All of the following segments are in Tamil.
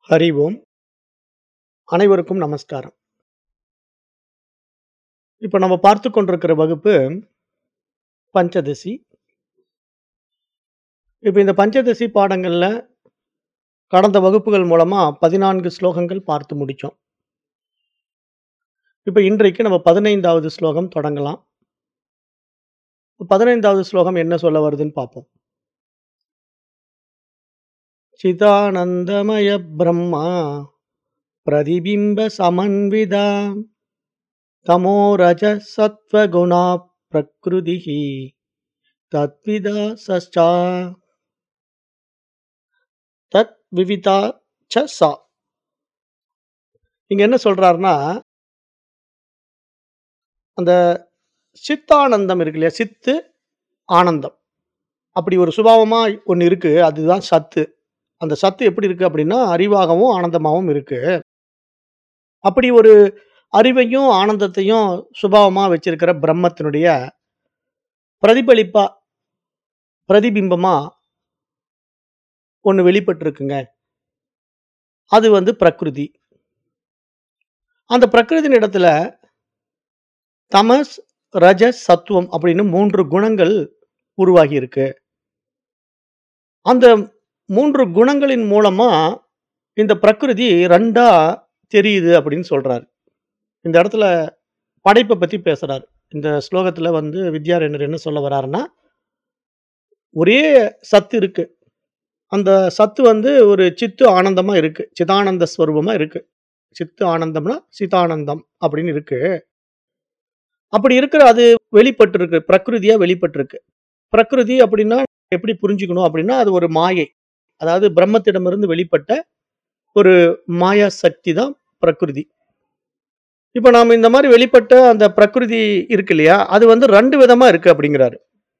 ஹரி ஓம் அனைவருக்கும் நமஸ்காரம் இப்போ நம்ம பார்த்து கொண்டிருக்கிற வகுப்பு பஞ்சதசி இப்போ இந்த பஞ்சதசி பாடங்களில் கடந்த வகுப்புகள் மூலமாக பதினான்கு ஸ்லோகங்கள் பார்த்து முடித்தோம் இப்போ இன்றைக்கு நம்ம பதினைந்தாவது ஸ்லோகம் தொடங்கலாம் பதினைந்தாவது ஸ்லோகம் என்ன சொல்ல வருதுன்னு பார்ப்போம் சிதானந்தமய பிரம்மா பிரதிபிம்ப சமன்விதா தமோ ரஜ சத்வகுணா பிரகிருதி தத்விதா சச்சா தத் விவிதா ச சா இங்க என்ன சொல்றாருன்னா அந்த சித்தானந்தம் இருக்கு இல்லையா சித்து ஆனந்தம் அப்படி ஒரு சுபாவமா ஒன்று இருக்கு அதுதான் சத்து அந்த சத்து எப்படி இருக்கு அப்படின்னா அறிவாகவும் ஆனந்தமாகவும் இருக்கு அப்படி ஒரு அறிவையும் ஆனந்தத்தையும் சுபாவமா வச்சிருக்கிற பிரம்மத்தினுடைய பிரதிபலிப்பா பிரதிபிம்பமா ஒன்று வெளிப்பட்டிருக்குங்க அது வந்து பிரகிருதி அந்த பிரகிருதியின் இடத்துல தமஸ் ரஜஸ் சத்துவம் அப்படின்னு மூன்று குணங்கள் உருவாகி இருக்கு அந்த மூன்று குணங்களின் மூலமா இந்த பிரகிருதி ரெண்டா தெரியுது அப்படின்னு சொல்றாரு இந்த இடத்துல படைப்பை பத்தி பேசுறாரு இந்த ஸ்லோகத்துல வந்து வித்யாரண்யர் என்ன சொல்ல வர்றாருன்னா ஒரே சத்து இருக்கு அந்த சத்து வந்து ஒரு சித்து ஆனந்தமா இருக்கு சிதானந்த ஸ்வரூபமா இருக்கு சித்து ஆனந்தம்னா சிதானந்தம் அப்படின்னு இருக்கு அப்படி இருக்கிற அது வெளிப்பட்டு இருக்கு பிரகிருதியா வெளிப்பட்டு இருக்கு பிரகிருதி அப்படின்னா எப்படி புரிஞ்சுக்கணும் அப்படின்னா அது ஒரு மாயை அதாவது பிரம்மத்திடமிருந்து வெளிப்பட்ட ஒரு மாயா சக்தி தான் பிரகிருதி இப்போ நாம இந்த மாதிரி வெளிப்பட்ட அந்த பிரகிருதி இருக்கு இல்லையா அது வந்து ரெண்டு விதமா இருக்கு அப்படிங்கிறாரு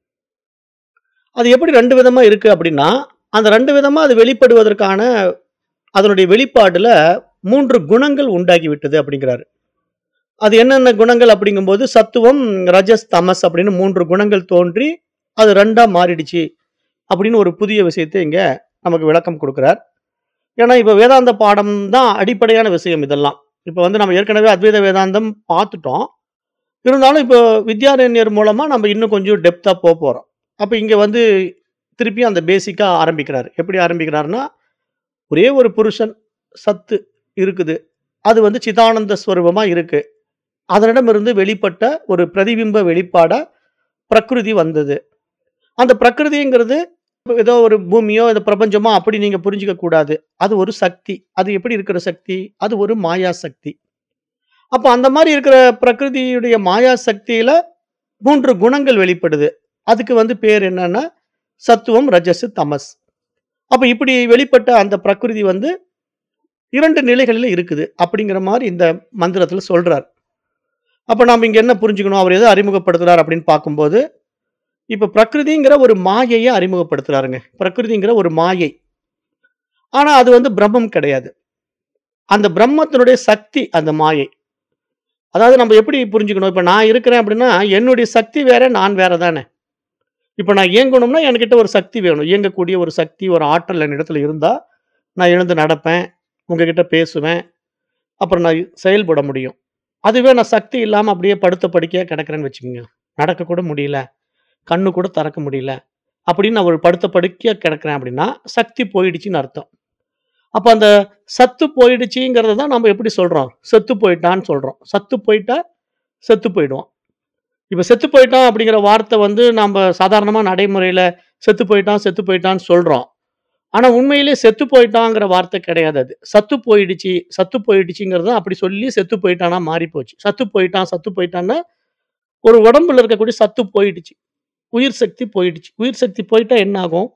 அது எப்படி ரெண்டு விதமா இருக்கு அப்படின்னா அந்த ரெண்டு விதமா அது வெளிப்படுவதற்கான அதனுடைய வெளிப்பாடுல மூன்று குணங்கள் உண்டாகி விட்டது அப்படிங்கிறாரு அது என்னென்ன குணங்கள் அப்படிங்கும்போது சத்துவம் ரஜஸ் தமஸ் அப்படின்னு மூன்று குணங்கள் தோன்றி அது ரெண்டா மாறிடுச்சு அப்படின்னு ஒரு புதிய விஷயத்தை இங்க நமக்கு விளக்கம் கொடுக்கிறார் ஏன்னா இப்போ வேதாந்த பாடம் தான் அடிப்படையான விஷயம் இதெல்லாம் இப்போ வந்து நம்ம ஏற்கனவே அத்வைத வேதாந்தம் பார்த்துட்டோம் இருந்தாலும் இப்போ வித்யாரண்யர் மூலமா நம்ம இன்னும் கொஞ்சம் டெப்தா போக போறோம் அப்போ இங்க வந்து திருப்பி அந்த பேசிக்கா ஆரம்பிக்கிறார் எப்படி ஆரம்பிக்கிறாருன்னா ஒரே ஒரு புருஷன் சத்து இருக்குது அது வந்து சிதானந்த ஸ்வரூபமா இருக்கு அதனிடமிருந்து வெளிப்பட்ட ஒரு பிரதிபிம்ப வெளிப்பாடா பிரகிருதி வந்தது அந்த பிரகிருதிங்கிறது ஏதோ ஒரு பூமியோ இந்த பிரபஞ்சமோ அப்படி நீங்க புரிஞ்சுக்க கூடாது அது ஒரு சக்தி அது எப்படி இருக்கிற சக்தி அது ஒரு மாயா சக்தி அப்போ அந்த மாதிரி இருக்கிற பிரகிருதியுடைய மாயா சக்தியில மூன்று குணங்கள் வெளிப்படுது அதுக்கு வந்து பேர் என்னன்னா சத்துவம் ரஜஸ் தமஸ் அப்ப இப்படி வெளிப்பட்ட அந்த பிரகிருதி வந்து இரண்டு நிலைகளில் இருக்குது அப்படிங்கிற மாதிரி இந்த மந்திரத்துல சொல்றார் அப்ப நாம இங்க என்ன புரிஞ்சுக்கணும் அவர் எதை அறிமுகப்படுத்துறார் அப்படின்னு பார்க்கும்போது இப்ப பிரகிருதிங்கிற ஒரு மாயையை அறிமுகப்படுத்துறாருங்க பிரகிருதிங்கிற ஒரு மாயை ஆனா அது வந்து பிரம்மம் கிடையாது அந்த பிரம்மத்தினுடைய சக்தி அந்த மாயை அதாவது நம்ம எப்படி புரிஞ்சுக்கணும் இப்ப நான் இருக்கிறேன் அப்படின்னா என்னுடைய சக்தி வேற நான் வேற தானே இப்ப நான் இயங்கணும்னா என்கிட்ட ஒரு சக்தி வேணும் இயங்கக்கூடிய ஒரு சக்தி ஒரு ஆற்றல் என் இடத்துல இருந்தா நான் எழுந்து நடப்பேன் உங்ககிட்ட பேசுவேன் அப்புறம் நான் செயல்பட முடியும் அதுவே நான் சக்தி இல்லாம அப்படியே படுத்த படுக்கையா கிடக்கிறேன்னு வச்சுக்கோங்க நடக்க கூட முடியல கண்ணு கூட திறக்க முடியல அப்படின்னு நான் ஒரு படுத்த படுக்கையா கிடக்கிறேன் அப்படின்னா சக்தி போயிடுச்சுன்னு அர்த்தம் அப்ப அந்த சத்து போயிடுச்சுங்கிறத தான் நம்ம எப்படி சொல்றோம் செத்து போயிட்டான்னு சொல்றோம் சத்து போயிட்டா செத்து போயிடுவோம் இப்ப செத்து போயிட்டான் அப்படிங்கிற வார்த்தை வந்து நம்ம சாதாரணமா நடைமுறையில செத்து போயிட்டான் செத்து போயிட்டான்னு சொல்றோம் ஆனா உண்மையிலே செத்து போயிட்டாங்கிற வார்த்தை கிடையாது அது சத்து போயிடுச்சு சத்து போயிடுச்சுங்கிறது அப்படி சொல்லி செத்து போயிட்டானா மாறி போச்சு சத்து போயிட்டான் சத்து போயிட்டான்னா ஒரு உடம்புல இருக்கக்கூடிய சத்து போயிடுச்சு உயிர் சக்தி போயிடுச்சு உயிர் சக்தி போயிட்டா என்ன ஆகும்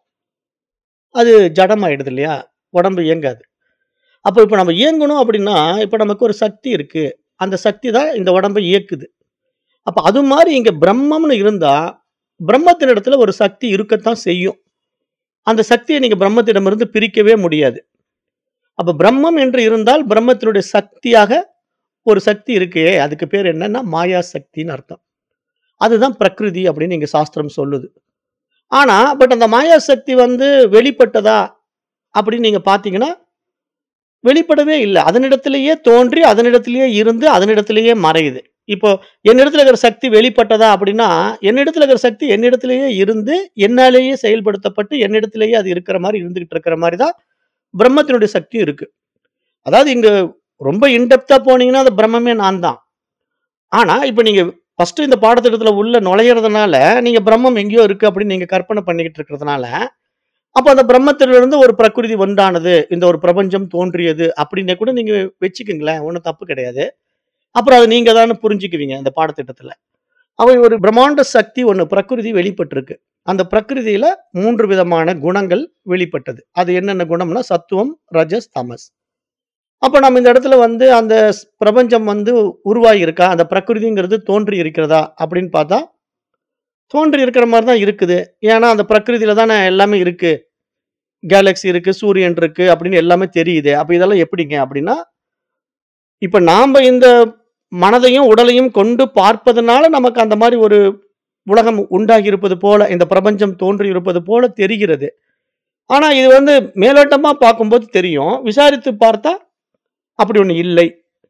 அது ஜடம் ஆயிடுது இல்லையா உடம்பு இயங்காது அப்போ இப்போ நம்ம இயங்கணும் அப்படின்னா இப்போ நமக்கு ஒரு சக்தி இருக்கு அந்த சக்தி தான் இந்த உடம்பை இயக்குது அப்போ அது மாதிரி இங்க பிரம்மம்னு இருந்தா பிரம்மத்தின் இடத்துல ஒரு சக்தி இருக்கத்தான் செய்யும் அந்த சக்தியை நீங்க பிரம்மத்திடமிருந்து பிரிக்கவே முடியாது அப்ப பிரம்மம் என்று இருந்தால் பிரம்மத்தினுடைய சக்தியாக ஒரு சக்தி இருக்கே அதுக்கு பேர் என்னன்னா மாயா சக்தின்னு அர்த்தம் அதுதான் பிரகிருதி அப்படின்னு இங்க சாஸ்திரம் சொல்லுது ஆனா பட் அந்த மாயா சக்தி வந்து வெளிப்பட்டதா அப்படின்னு நீங்க பாத்தீங்கன்னா வெளிப்படவே இல்ல. அதனிடத்திலேயே தோன்றி, அதனிடத்திலேயே இருந்து, அதனிடத்திலேயே மறையுது. இப்போ என்னிடத்துல இருக்கிற சக்தி வெளிப்பட்டதா அப்படின்னா, என்னிடத்துல இருக்கிற சக்தி என்னிடத்திலேயே இருந்து, என்னாலேயே செயல்படுத்தப்பட்டு, என்னிடத்திலேயே அது இருக்கிற மாரி இருந்துகிட்டு இருக்கிற மாரி தான் பிரம்மத்தினுடைய சக்தியும் இருக்கு. அதாவது இங்க ரொம்ப இன் டெப்த்தா போனீங்கன்னா, அந்த பிரம்மமே நான் தான். ஆனா, இப்ப நீங்க ஃபர்ஸ்ட்டு இந்த பாடத்திட்டத்துல உள்ள நுழையறதுனால, நீங்க பிரம்மம் எங்கேயோ இருக்கு அப்படின்னு நீங்க கற்பனை பண்ணிக்கிட்டு இருக்கிறதுனால, அப்ப அந்த பிரம்மத்திலிருந்து ஒரு பிரகிருதி உண்டானது, இந்த ஒரு பிரபஞ்சம் தோன்றியது அப்படின்னு கூட நீங்க வச்சுக்கங்களேன். ஒண்ணும் தப்பு கிடையாது. அப்புறம் அது நீங்க தான்னு புரிஞ்சுக்குவீங்க அந்த பாடத்திட்டத்துல. அப்ப ஒரு பிரம்மாண்ட சக்தி ஒண்ணு பிரகிருதி வெளிப்பட்டிருக்கு. அந்த பிரகிருதியில 3 விதமான குணங்கள் வெளிப்பட்டது. அது என்னென்ன குணம்னா, சத்துவம், ரஜஸ், தமஸ். அப்ப நம்ம இந்த இடத்துல வந்து அந்த ஸ் பிரபஞ்சம் வந்து உருவாகி இருக்கா? அந்த பிரகிருதிங்கிறது தோன்றி இருக்கிறதா? அப்படின்னு பார்த்தா, தோன்றி இருக்கிற மாரி தான் இருக்குது. ஏன்னா, அந்த பிரகிருதியில தானே எல்லாமே இருக்கு. கேலக்ஸி இருக்கு, சூரியன் இருக்கு அப்படின்னு எல்லாமே தெரியுதே. அப்ப இதெல்லாம் எப்படிங்க? அப்படின்னா, இப்ப நாம இந்த மனதையும், உடலையும் கொண்டு பார்ப்பதனால நமக்கு அந்த மாரி ஒரு உலகம் உண்டாகி இருப்பது போல, இந்த பிரபஞ்சம் தோன்றி இருப்பது போல தெரிகிறது. ஆனா, இது வந்து மேலோட்டமா பார்க்கும்போது தெரியும். விசாரித்து பார்த்தா, அப்படி ஒண்ணு இல்லை.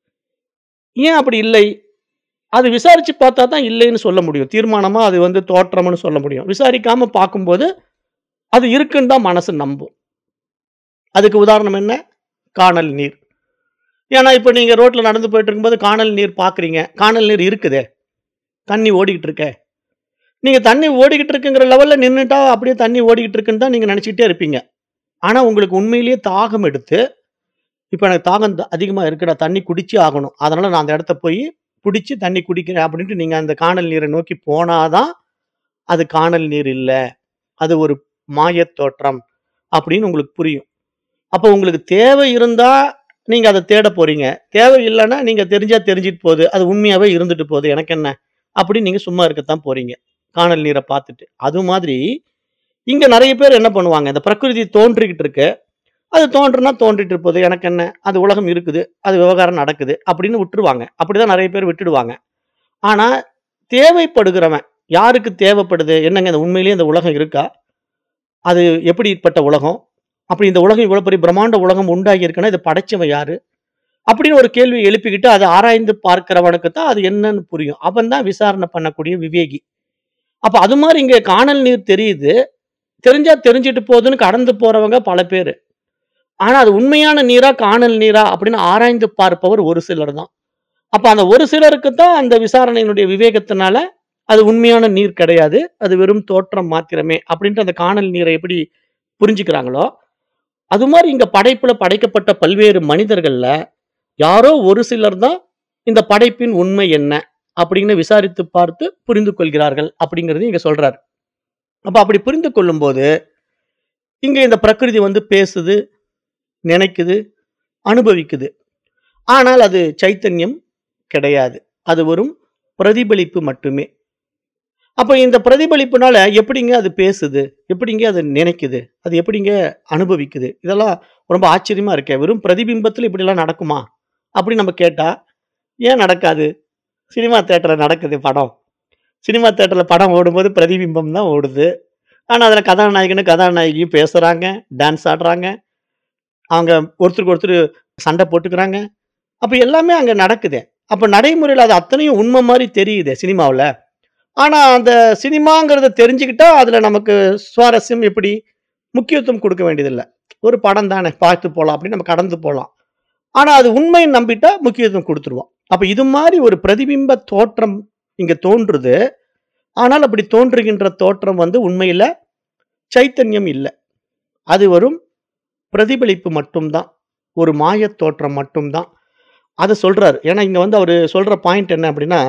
ஏன் அப்படி இல்லை? அது விசாரிச்சு பார்த்தா தான் இல்லைன்னு சொல்ல முடியும். தீர்மானமா அது வந்து தோற்றம்னு சொல்ல முடியும். விசாரிக்காம பார்க்கும்போது, அது இருக்குன்னு தான் மனசு நம்பும். அதுக்கு உதாரணம் என்ன? கானல் நீர். ஏன்னா, இப்ப நீங்க ரோட்ல நடந்து போயிட்டு இருக்கும்போது கானல் நீர் பார்க்குறீங்க. கானல் நீர் இருக்குதே. தண்ணி ஓடிக்கிட்டு இருக்கே. நீங்க தண்ணி ஓடிக்கிட்டு இருக்குங்கிற லெவல்ல நின்னுட்டா, அப்படியே தண்ணி ஓடிக்கிட்டு இருக்குன்னு தான் நீங்க நெனச்சுக்கிட்டே இருப்பீங்க. ஆனா, உங்களுக்கு உண்மையிலேயே தாகம் எடுத்து, இப்ப எனக்கு தாகம் த அதிகமா இருக்குடா, தண்ணி குடிச்சே ஆகணும். அதனால நான் அந்த இடத்த போய் புடிச்சு தண்ணி குடிக்கிறேன் அப்படின்ட்டு நீங்க அந்த கானல் நீரை நோக்கி போனா தான், அது கானல் நீர் இல்ல. அது ஒரு மாயத் தோற்றம் அப்படின்னு உங்களுக்கு புரியும். அப்ப உங்களுக்கு தேவை இருந்தா, நீங்க அத தேடப் போறீங்க. தேவை இல்லன்னா, நீங்க தெரிஞ்சா தெரிஞ்சுட்டு போது. அது உண்மையாவே இருந்துட்டு போது. எனக்கென்ன? அப்படின்னு நீங்க சும்மா இருக்கத்தான் போறீங்க. கானல் நீர பார்த்துட்டு. அது மாதிரி, இங்க நெறைய பேர் என்ன பண்ணுவாங்க, இந்த பிரகிருதி தோன்றிக்கிட்டு இருக்கு. அது தோன்றுனா தோன்றிட்டு போது. எனக்கென்ன? அது உலகம் இருக்குது. அது விவகாரம் நடக்குது. அப்படின்னு விட்டுருவாங்க. அப்படிதான் நெறைய பேர் விட்டுடுவாங்க. ஆனா, தேவைப்படுகிறவன், யாருக்கு தேவைப்படுது? என்னங்க இந்த உண்மையிலேயே இந்த உலகம் இருக்கா? அது எப்படிப்பட்ட உலகம்? அப்படி இந்த உலகம் இவ்வளவு பெரிய பிரம்மாண்ட உலகம் உண்டாகி இருக்குன்னா, இத படைச்சவன் யாரு? அப்படின்னு ஒரு கேள்விய எழுப்பிக்கிட்டு, அத ஆராய்ந்து பார்க்கிறவனுக்கு தான் அது என்னன்னு புரியும். அவன் தான் விசாரணை பண்ணக்கூடிய விவேகி. அப்ப அது மாரி இங்க கானல் நீர் தெரியுது. தெரிஞ்சா தெரிஞ்சுட்டு போதுன்னு கடந்து போறவங்க பல பேரு. ஆனா, அது உண்மையான நீரா? கானல் நீரா? அப்படின்னு ஆராய்ந்து பார்ப்பவர் ஒரு சிலர் தான். அப்ப அந்த ஒரு சிலருக்கு தான் அந்த விசாரணையினுடைய விவேகத்தினால, அது உண்மையான நீர் கிடையாது. அது வெறும் தோற்றம் மாத்திரமே அப்படின்ட்டு அந்த கானல் நீரை எப்படி புரிஞ்சுக்கிறாங்களோ, அது மாரி இங்க படைப்புல படைக்கப்பட்ட பல்வேறு மனிதர்கள்ல, யாரோ ஒரு சிலர் தான் இந்த படைப்பின் உண்மை என்ன? அப்படின்னு விசாரித்து பார்த்து புரிந்து கொள்கிறார்கள் அப்படிங்கிறதையும் இங்க சொல்றாரு. அப்ப அப்படி புரிந்து கொள்ளும்போது, இங்க இந்த பிரகிருதி வந்து பேசுது, நினைக்குது, அனுபவிக்குது. ஆனால் அது சைத்தன்யம் கிடையாது. அது வெறும் பிரதிபலிப்பு மட்டுமே. அப்ப இந்த பிரதிபலிப்புனால எப்படிங்க அது பேசுது? எப்படிங்க அது நினைக்குது? அது எப்படிங்க அனுபவிக்குது? இதெல்லாம் ரொம்ப ஆச்சரியமா இருக்கே. வெறும் பிரதிபிம்பத்தில இப்படிலாம் நடக்குமா? அப்படின்னு நம்ம கேட்டா, ஏன் நடக்காது? சினிமா தியேட்டர்ல நடக்குது படம். சினிமா தியேட்டர்ல படம் ஓடும்போது பிரதிபிம்பம் தான் ஓடுது. ஆனா, அதுல கதாநாயகனும், கதாநாயகியும் பேசுறாங்க, டான்ஸ் ஆடுறாங்க. அவங்க ஒருத்தருக்கு ஒருத்தர் சண்டை போட்டுக்கிறாங்க. அப்ப எல்லாமே அங்க நடக்குதே. அப்ப நடைமுறையில அது அத்தனையும் உண்மை மாரி தெரியுதே சினிமாவுல. ஆனா, அந்த சினிமாங்கிறத தெரிஞ்சுக்கிட்டா, அதுல நமக்கு சுவாரஸ்யம் எப்படி? முக்கியத்துவம் குடுக்க வேண்டியதில்ல. ஒரு படம் தானே பார்த்து போலாம் அப்படின்னு நம்ம கடந்து போலாம். ஆனா, அது உண்மைன்னு நம்பிட்டா முக்கியத்துவம் குடுத்துருவோம். அப்ப இது மாரி ஒரு பிரதிபிம்ப தோற்றம் இங்க தோன்றுது. ஆனால் அப்படி தோன்றுகின்ற தோற்றம் வந்து உண்மையில சைத்தன்யம் இல்ல. அது வெறும் பிரதிபலிப்பு மட்டும் தான். ஒரு மாயத் தோற்றம் மட்டும் தான். அத சொல்றாரு. ஏன்னா, இங்க வந்து அவரு சொல்ற பாயிண்ட் என்ன அப்படின்னா,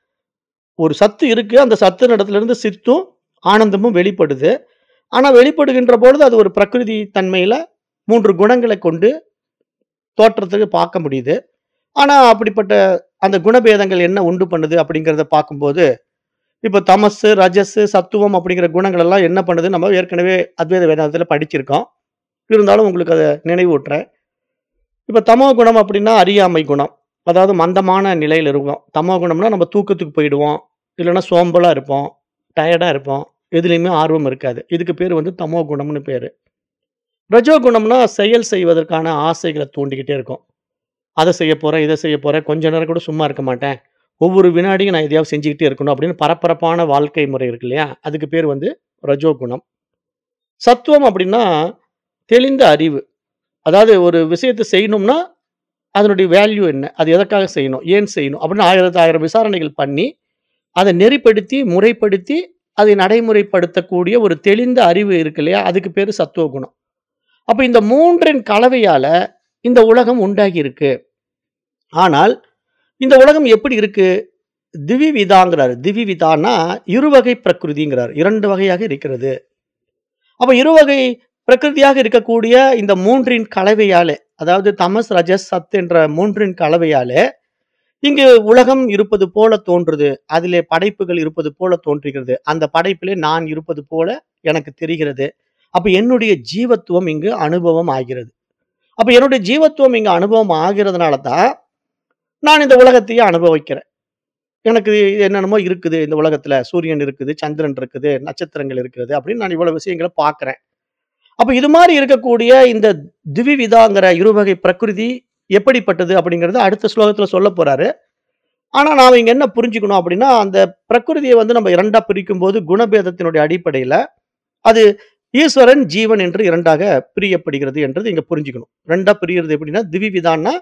ஒரு சத்து இருக்கு. அந்த சத்தினிடத்திலிருந்து சித்தும், ஆனந்தமும் வெளிப்படுது. ஆனா, வெளிப்படுகின்ற பொழுது அது ஒரு பிரகிருதி தன்மையில 3 குணங்கள கொண்டு தோற்றத்துக்கு பார்க்க முடியுது. ஆனா, அப்படிப்பட்ட அந்த குணபேதங்கள் என்ன உண்டு பண்ணுது அப்படிங்கிறத பார்க்கும்போது, இப்ப தமசு, ரஜசு, சத்துவம் அப்படிங்கிற குணங்கள் எல்லாம் என்ன பண்ணுதுன்னு நம்ம ஏற்கனவே அத்வைத வேதாந்தத்தில படிச்சிருக்கோம். இருந்தாலும் உங்களுக்கு அத நினைவூட்டுறேன். இப்ப தமோ குணம் அப்படின்னா அறியாமை குணம். அதாவது மந்தமான நிலையில இருக்கும். தமோ குணம்னா நம்ம தூக்கத்துக்கு போயிடுவோம். இல்லன்னா சோம்பலா இருப்போம். டயர்டா இருப்போம். எதுலயுமே ஆர்வம் இருக்காது. இதுக்கு பேரு வந்து தமோ குணம்னு பேரு. ரஜோகுணம்னா செயல் செய்வதற்கான ஆசைகள தூண்டிக்கிட்டே இருக்கும். அத செய்ய போறேன், இத செய்ய போறேன். கொஞ்ச நேரம் கூட சும்மா இருக்க மாட்டேன். ஒவ்வொரு வினாடியும் நான் எதையாவது செஞ்சுக்கிட்டே இருக்கணும் அப்படின்னு பரபரப்பான வாழ்க்கை முறை இருக்கு இல்லையா? அதுக்கு பேர் வந்து ரஜோகுணம். சத்துவம் அப்படின்னா தெளிந்த அறிவு. அதாவது ஒரு விஷயத்த செய்யணும்னா, அதனுடைய வேல்யூ என்ன? அது எதற்காக செய்யணும்? ஏன் செய்யணும்? அப்படின்னு 1000 1000 விசாரணைகள் பண்ணி, அத நெறிப்படுத்தி, முறைப்படுத்தி, அதை நடைமுறைப்படுத்தக்கூடிய ஒரு தெளிந்த அறிவு இருக்கு இல்லையா? அதுக்கு பேரு சத்துவ குணம். அப்ப இந்த 3ன் கலவையால இந்த உலகம் உண்டாகி இருக்கு. ஆனால், இந்த உலகம் எப்படி இருக்கு? திவிவிதாங்கிறாரு. திவிவிதான்னா இருவகை பிரகிருதிங்கிறாரு. 2 வகையாக இருக்கிறது. அப்ப இருவகை பிரகிருதியாக இருக்கக்கூடிய இந்த 3ன் கலவையாலே, அதாவது தமஸ், ரஜஸ், சத் என்ற 3ன் கலவையாலே, இங்கு உலகம் இருப்பது போல தோன்றுது. அதிலே படைப்புகள் இருப்பது போல தோன்றுகிறது. அந்த படைப்பிலே நான் இருப்பது போல எனக்கு தெரிகிறது. அப்ப என்னுடைய ஜீவத்துவம் இங்கு அனுபவம் ஆகிறது. அப்ப என்னுடைய ஜீவத்துவம் இங்கு அனுபவம் ஆகிறதுனால தான், நான் இந்த உலகத்தையே அனுபவிக்கிறேன். எனக்கு என்னென்னமோ இருக்குது இந்த உலகத்துல. சூரியன் இருக்குது, சந்திரன் இருக்குது, நட்சத்திரங்கள் இருக்கிறது அப்படின்னு நான் இவ்வளவு விஷயங்கள பார்க்கிறேன். அப்ப இது மாரி இருக்கக்கூடிய இந்த திவிவிதாங்கிற இருவகை பிரகிருதி எப்படிப்பட்டது அப்படிங்கிறத அடுத்த ஸ்லோகத்துல சொல்லப் போறாரு. ஆனா நாம இங்க என்ன புரிஞ்சுக்கணும் அப்படின்னா, அந்த பிரகிருதிய வந்து நம்ம 2ஆ பிரிக்கும்போது குணபேதத்தினுடைய அடிப்படையில, அது ஈஸ்வரன், ஜீவன் என்று 2ஆக பிரியப்படுகிறது என்றது இங்க புரிஞ்சுக்கணும். 2ஆ பிரியறது எப்படின்னா, திவிவிதான்னா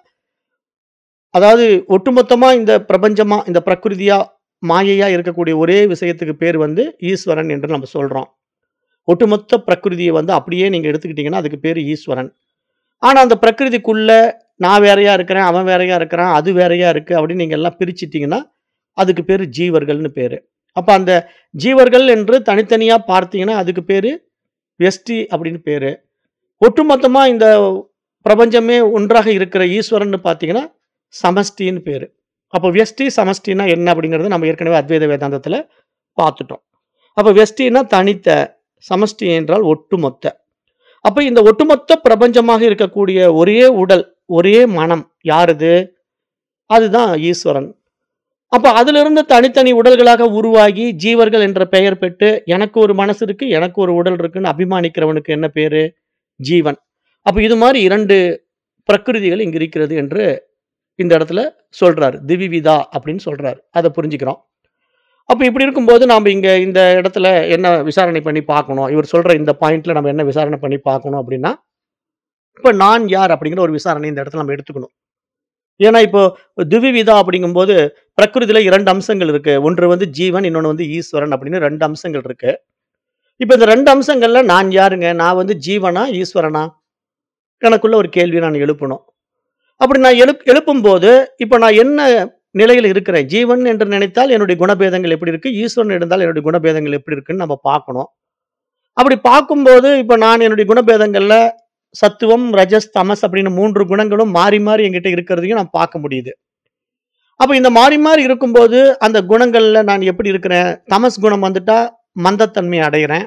அதாவது ஒட்டுமொத்தமா இந்த பிரபஞ்சமா, இந்த பிரகிருதியா, மாயையா இருக்கக்கூடிய ஒரே விஷயத்துக்கு பேர் வந்து ஈஸ்வரன் என்று நம்ம சொல்றோம். ஒட்டுமொத்த பிரகிருதிய வந்து அப்படியே நீங்க எடுத்துக்கிட்டீங்கன்னா, அதுக்கு பேரு ஈஸ்வரன். ஆனா அந்த பிரகிருதிக்குள்ள நான் வேறையா இருக்கிறேன், அவன் வேறையா இருக்கிறான், அது வேறையா இருக்கு அப்படின்னு நீங்க எல்லாம் பிரிச்சுட்டீங்கன்னா, அதுக்கு பேரு ஜீவர்கள்னு பேரு. அப்ப அந்த ஜீவர்கள் என்று தனித்தனியா பார்த்தீங்கன்னா, அதுக்கு பேரு வியஷ்டி அப்படின்னு பேரு. ஒட்டுமொத்தமா இந்த பிரபஞ்சமே ஒன்றாக இருக்கிற ஈஸ்வரன்னு பார்த்தீங்கன்னா, சமஷ்டின்னு பேரு. அப்ப வியஷ்டி, சமஷ்டின்னா என்ன அப்படிங்கிறத நம்ம ஏற்கனவே அத்வைத வேதாந்தத்துல பார்த்துட்டோம். அப்ப வியஷ்டின்னா தனித்த, சமஷ்டி என்றால் ஒட்டுமொத்த. அப்ப இந்த ஒட்டுமொத்த பிரபஞ்சமாக இருக்கக்கூடிய ஒரே உடல், ஒரே மனம் யாரது? அதுதான் ஈஸ்வரன். அப்ப அதிலிருந்து தனித்தனி உடல்களாக உருவாகி ஜீவர்கள் என்ற பெயர் பெற்று, எனக்கு ஒரு மனசு இருக்கு, எனக்கு ஒரு உடல் இருக்குன்னு அபிமானிக்கிறவனுக்கு என்ன பேரு? ஜீவன். அப்ப இது மாரி 2 பிரகிருதிகள் இங்கு இருக்கிறது என்று இந்த இடத்துல சொல்றாரு. திவிவிதா அப்படின்னு சொல்றாரு. அத புரிஞ்சுக்கிறோம். அப்ப இப்படி இருக்கும்போது நாம இங்க இந்த இடத்துல என்ன விசாரணை பண்ணி பார்க்கணும்? இவர் சொல்ற இந்த பாயிண்ட்ல நம்ம என்ன விசாரணை பண்ணி பார்க்கணும் அப்படின்னா, இப்ப நான் யார் அப்படிங்கிற ஒரு விசாரணை இந்த இடத்துல நம்ம எடுத்துக்கணும். ஏன்னா இப்போ திவிவிதா அப்படிங்கும்போது பிரகிருதியில 2 அம்சங்கள் இருக்கு. ஒன்று வந்து ஜீவன், இன்னொன்னு வந்து ஈஸ்வரன் அப்படின்னு 2 அம்சங்கள் இருக்கு. இப்ப இந்த 2 அம்சங்கள்ல நான் யாருங்க? நான் வந்து ஜீவனா? ஈஸ்வரனா? எனக்குள்ள ஒரு கேள்விய நான் எழுப்பணும். அப்படி நான் எழுப் எழுப்பும்போது, இப்ப நான் என்ன நிலையில இருக்கிறேன்? ஜீவன் என்று நினைத்தால் என்னுடைய குணபேதங்கள் எப்படி இருக்கு? ஈஸ்வரன் இருந்தால் என்னுடைய குணபேதங்கள் எப்படி இருக்குன்னு நம்ம பார்க்கணும். அப்படி பார்க்கும்போது, இப்ப நான் என்னுடைய குணபேதங்கள்ல சத்துவம், ரஜஸ், தமஸ் அப்படின்னு 3 குணங்களும் மாறி, மாறி என்கிட்ட இருக்கிறதையும் நான் பார்க்க முடியுது. அப்ப இந்த மாறி, மாறி இருக்கும்போது, அந்த குணங்கள்ல நான் எப்படி இருக்கிறேன்? தமஸ் குணம் வந்துட்டா மந்தத்தன்மை அடையறேன்.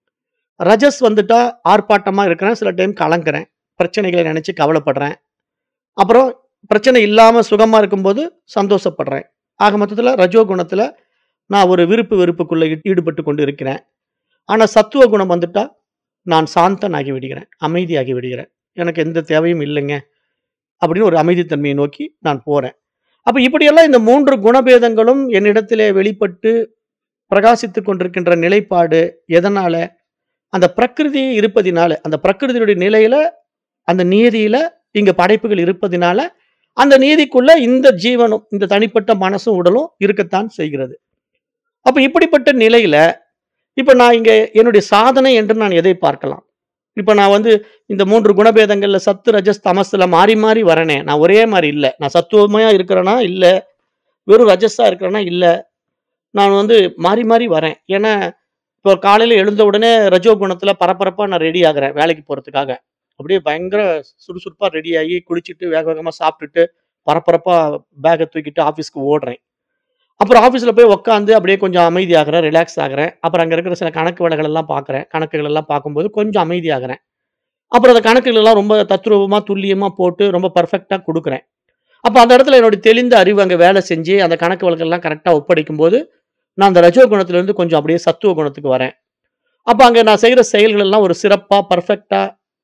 ரஜஸ் வந்துட்டா ஆர்ப்பாட்டமா இருக்கிறேன். சில டைம் கலங்குறேன். பிரச்சனைகள நினைச்சு கவலைப்படுறேன். அப்புறம் பிரச்சனை இல்லாம சுகமா இருக்கும்போது சந்தோஷப்படுறேன். ஆக மொத்தத்துல ரஜோ குணத்துல நான் ஒரு விருப்பு வெறுப்புக்குள்ள ஈ ஈடுபட்டு கொண்டு இருக்கிறேன். ஆனா சத்துவ குணம் வந்துட்டா, நான் சாந்தனாகி விடுகிறேன். அமைதியாகி விடுகிறேன். எனக்கு எந்த தேவையும் இல்லைங்க. அப்படின்னு ஒரு அமைதித்தன்மையை நோக்கி நான் போறேன். அப்ப இப்படியெல்லாம் இந்த 3 குணபேதங்களும் என்னிடத்திலே வெளிப்பட்டு பிரகாசித்துக் கொண்டிருக்கின்ற நிலைப்பாடு எதனால? அந்த பிரகிருதி இருப்பதினால, அந்த பிரகிருதியுடைய நிலையில, அந்த நியதியில இங்க படைப்புகள் இருப்பதினால, அந்த நீதிக்குள்ள இந்த ஜீவனும், இந்த தனிப்பட்ட மனசும், உடலும் இருக்கத்தான் செய்கிறது. அப்ப இப்படிப்பட்ட நிலையில, இப்ப நான் இங்க என்னுடைய சாதனை என்று நான் எதை பார்க்கலாம்? இப்ப நான் வந்து இந்த 3 குணபேதங்கள்ல சத்து, ரஜஸ், தமஸ்ல மாறி, மாறி வரேனே. நான் ஒரே மாரி இல்ல. நான் சத்துவமா இருக்கிறேனா? இல்ல. வெறும் ரஜஸா இருக்கிறேனா? இல்ல. நான் வந்து மாறி, மாறி வரேன். ஏன்னா, இப்போ காலையில எழுந்த உடனே ரஜோ குணத்துல பரபரப்பா நான் ரெடி ஆகுறேன் வேலைக்கு போறதுக்காக. அப்படியே பயங்கர சுறுசுறுப்பா ரெடி ஆகி, குளிச்சுட்டு, வேக வேகமா சாப்பிட்டுட்டு, பரபரப்பா பேக்க தூக்கிட்டு ஆஃபீஸ்க்கு ஓடுறேன். அப்புறம் ஆஃபீஸ்ல போய் உட்காந்து அப்படியே கொஞ்சம் அமைதியாகுறேன், ரிலாக்ஸ் ஆகுறேன். அப்புறம் அங்க இருக்கிற சில கணக்கு வழக்குகள் எல்லாம் பார்க்குறேன். கணக்குகள் எல்லாம் பார்க்கும்போது கொஞ்சம் அமைதியாகுறேன். அப்புறம் அந்த கணக்குகள் எல்லாம் ரொம்ப தத்ரூபமா, துல்லியமா போட்டு ரொம்ப பெர்ஃபெக்ட்டா குடுக்குறேன். அப்ப அந்த இடத்துல என்னுடைய தெளிந்த அறிவு அங்க வேலை செஞ்சு, அந்த கணக்கு வழக்கெல்லாம் கரெக்ட்டா ஒப்படைக்கும்போது, நான் அந்த ரஜோ குணத்திலிருந்து கொஞ்சம் அப்படியே சத்துவ குணத்துக்கு வரேன். அப்ப அங்க நான் செய்ற செயல்கள் எல்லாம் ஒரு சிறப்பா, பெர்ஃபெக்ட்டா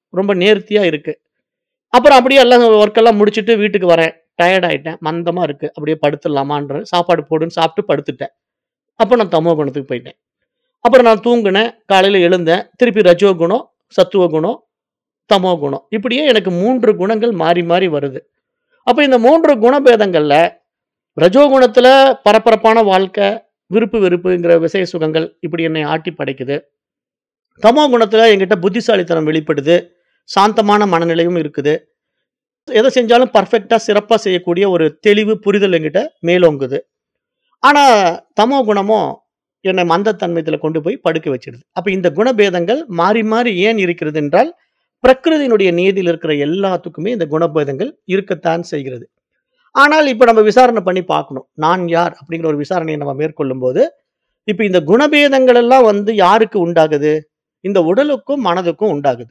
ரொம்ப நேர்த்தியா இருக்கு. அப்புறம் அப்படியே எல்லாம் ஒர்க் எல்லாம் முடிச்சுட்டு வீட்டுக்கு வரேன். டயர்ட் ஆயிட்டேன். மந்தமா இருக்கு. அப்படியே படுத்துடலாமான்ற சாப்பாடு போடுன்னு சாப்பிட்டு படுத்துட்டேன். அப்ப நான் தமோ குணத்துக்கு போயிட்டேன். அப்புறம் நான் தூங்குனேன். காலையில எழுந்தேன். திருப்பி ரஜோ குணம், சத்துவ குணம், தமோ குணம். இப்படியே எனக்கு 3 குணங்கள் மாறி மாறி வருது. அப்ப இந்த 3 குணபேதங்கள்ல ரஜோ குணத்துல பரபரப்பான வாழ்க்கை, விருப்பு வெறுப்புங்கிற விசய சுகங்கள் இப்படி என்னை ஆட்டி படைக்குது. தமோ குணத்துல என்கிட்ட புத்திசாலித்தனம் வெளிப்படுது. சாந்தமான மனநிலையும் இருக்குது. எத செஞ்சாலும் பெர்ஃபெக்ட்டா சிறப்பா செய்யக்கூடிய ஒரு தெளிவு, புரிதல் என்கிட்ட மேலோங்குது. ஆனா தமோ குணமோ என்னை மந்தத்தன்மையில கொண்டு போய் படுக்க வச்சிடுது. அப்ப இந்த குணபேதங்கள் மாறி மாறி ஏன் இருக்கிறது என்றால், பிரகிருதியினுடைய நியதியில இருக்கிற எல்லாத்துக்குமே இந்த குணபேதங்கள் இருக்கத்தான் செய்கிறது. ஆனால் இப்ப நம்ம விசாரணை பண்ணி பார்க்கணும். நான் யார்? அப்படிங்கிற ஒரு விசாரணையை நம்ம மேற்கொள்ளும்போது, இப்ப இந்த குணபேதங்கள் எல்லாம் வந்து யாருக்கு உண்டாகுது? இந்த உடலுக்கும், மனதுக்கும் உண்டாகுது.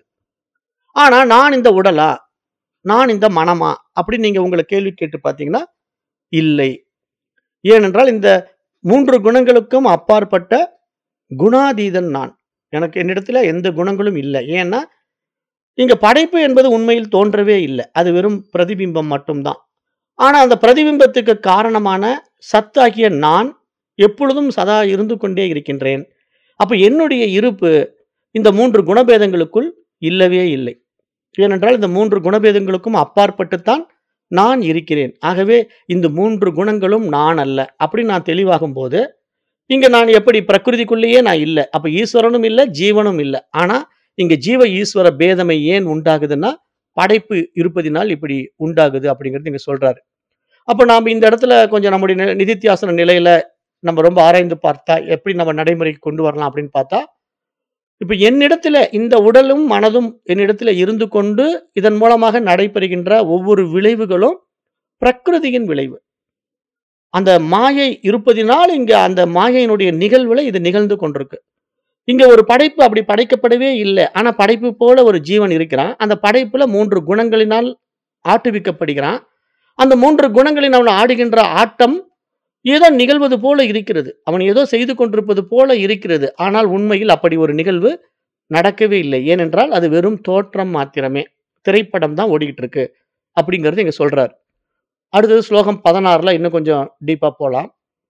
ஆனா நான் இந்த உடலா? நான் இந்த மனமா? அப்படின்னு நீங்க உங்கள கேள்வி கேட்டு பார்த்தீங்கன்னா, இல்லை. ஏனென்றால் இந்த 3 குணங்களுக்கும் அப்பாற்பட்ட குணாதீதன் நான். எனக்கு என்னிடத்தில எந்த குணங்களும் இல்ல. ஏன்னா, இங்க படைப்பு என்பது உண்மையில் தோன்றவே இல்ல. அது வெறும் பிரதிபிம்பம் மட்டும் தான். ஆனா அந்த பிரதிபிம்பத்துக்கு காரணமான சத்தாகிய நான் எப்பொழுதும் சதா இருந்து கொண்டே இருக்கின்றேன். அப்ப என்னுடைய இருப்பு இந்த 3 குணபேதங்களுக்குள் இல்லவே இல்லை. ஏனென்றால் இந்த 3 குணபேதங்களுக்கும் அப்பாற்பட்டு தான் நான் இருக்கிறேன். ஆகவே இந்த 3 குணங்களும் நான் அல்ல. அப்படி நான் தெளிவாகும்போது, இங்க நான் எப்படி பிரகிருதிக்குள்ளேயே நான் இல்ல. அப்ப ஈஸ்வரனும் இல்ல, ஜீவனும் இல்ல. ஆனா இங்க ஜீவ ஈஸ்வர பேதமை ஏன் உண்டாகுதுன்னா, படைப்பு இருப்பதினால் இப்படி உண்டாகுது அப்படிங்கிறது இங்க சொல்றாரு. அப்ப நாம இந்த இடத்துல கொஞ்சம் நம்முடைய நி நிதித்தியாசன நிலையில நம்ம ரொம்ப ஆராய்ந்து பார்த்தா, எப்படி நம்ம நடைமுறைக்கு கொண்டு வரலாம் அப்படின்னு பார்த்தா, இப்ப என்னிடத்தில இந்த உடலும், மனதும் என்னிடத்தில இருந்து கொண்டு, இதன் மூலமாக நடைபெறுகின்ற ஒவ்வொரு விளைவுகளும் பிரகிருதியின் விளைவு. அந்த மாயை இருப்பதினால் இங்க அந்த மாயையினுடைய நிகழ்வுல இது நிகழ்ந்து கொண்டிருக்கு. இங்க ஒரு படைப்பு அப்படி படைக்கப்படவே இல்ல. ஆனா படைப்பு போல ஒரு ஜீவன் இருக்கிறான். அந்த படைப்புல 3 குணங்களினால் ஆட்டுவிக்கப்படுகிறான். அந்த 3 குணங்களில் அவன் ஆடுகின்ற ஆட்டம் ஏதோ நிகழ்வது போல இருக்கிறது. அவன் ஏதோ செய்து கொண்டிருப்பது போல இருக்கிறது. ஆனால் உண்மையில் அப்படி ஒரு நிகழ்வு நடக்கவே இல்லை. ஏனென்றால் அது வெறும் தோற்றம் மாத்திரமே. திரைப்படம் தான் ஓடிக்கிட்டு இருக்கு. அப்படிங்கிறது இங்க சொல்றார். அடுத்தது ஸ்லோகம் 16ல இன்னும் கொஞ்சம் டீப்பா போலாம்.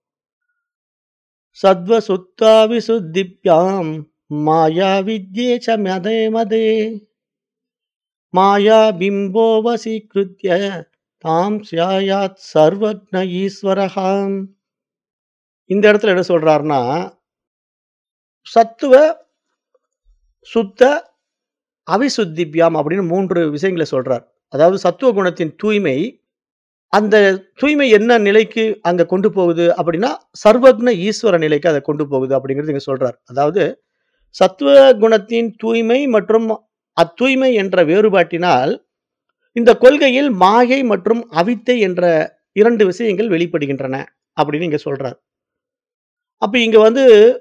சத்வ சுத்தா விசுத்திப்யாம் மாயா வித்யே ச மதே மதே மாயா பிம்போ வசீக்ருத்ய தாம் ஸ்யாயாத் சர்வக்ன ஈஸ்வரஹாம். இந்த இடத்துல என்ன சொல்றாருன்னா, சத்துவ, சுத்த, அவிசுத்திப்யாம் அப்படின்னு 3 விஷயங்கள சொல்றார். அதாவது சத்துவ குணத்தின் தூய்மை, அந்த தூய்மை என்ன நிலைக்கு அங்க கொண்டு போகுது அப்படின்னா, சர்வக்ன ஈஸ்வர நிலைக்கு அத கொண்டு போகுது அப்படிங்கிறது இங்க சொல்றார். அதாவது சத்துவ குணத்தின் தூய்மை மற்றும் அத்தூய்மை என்ற வேறுபாட்டினால், இந்த கொள்கையில் மாயை மற்றும் அவித்தை என்ற 2 விஷயங்கள் வெளிப்படுகின்றன அப்படின்னு இங்க சொல்றார். அப்ப இங்க வந்து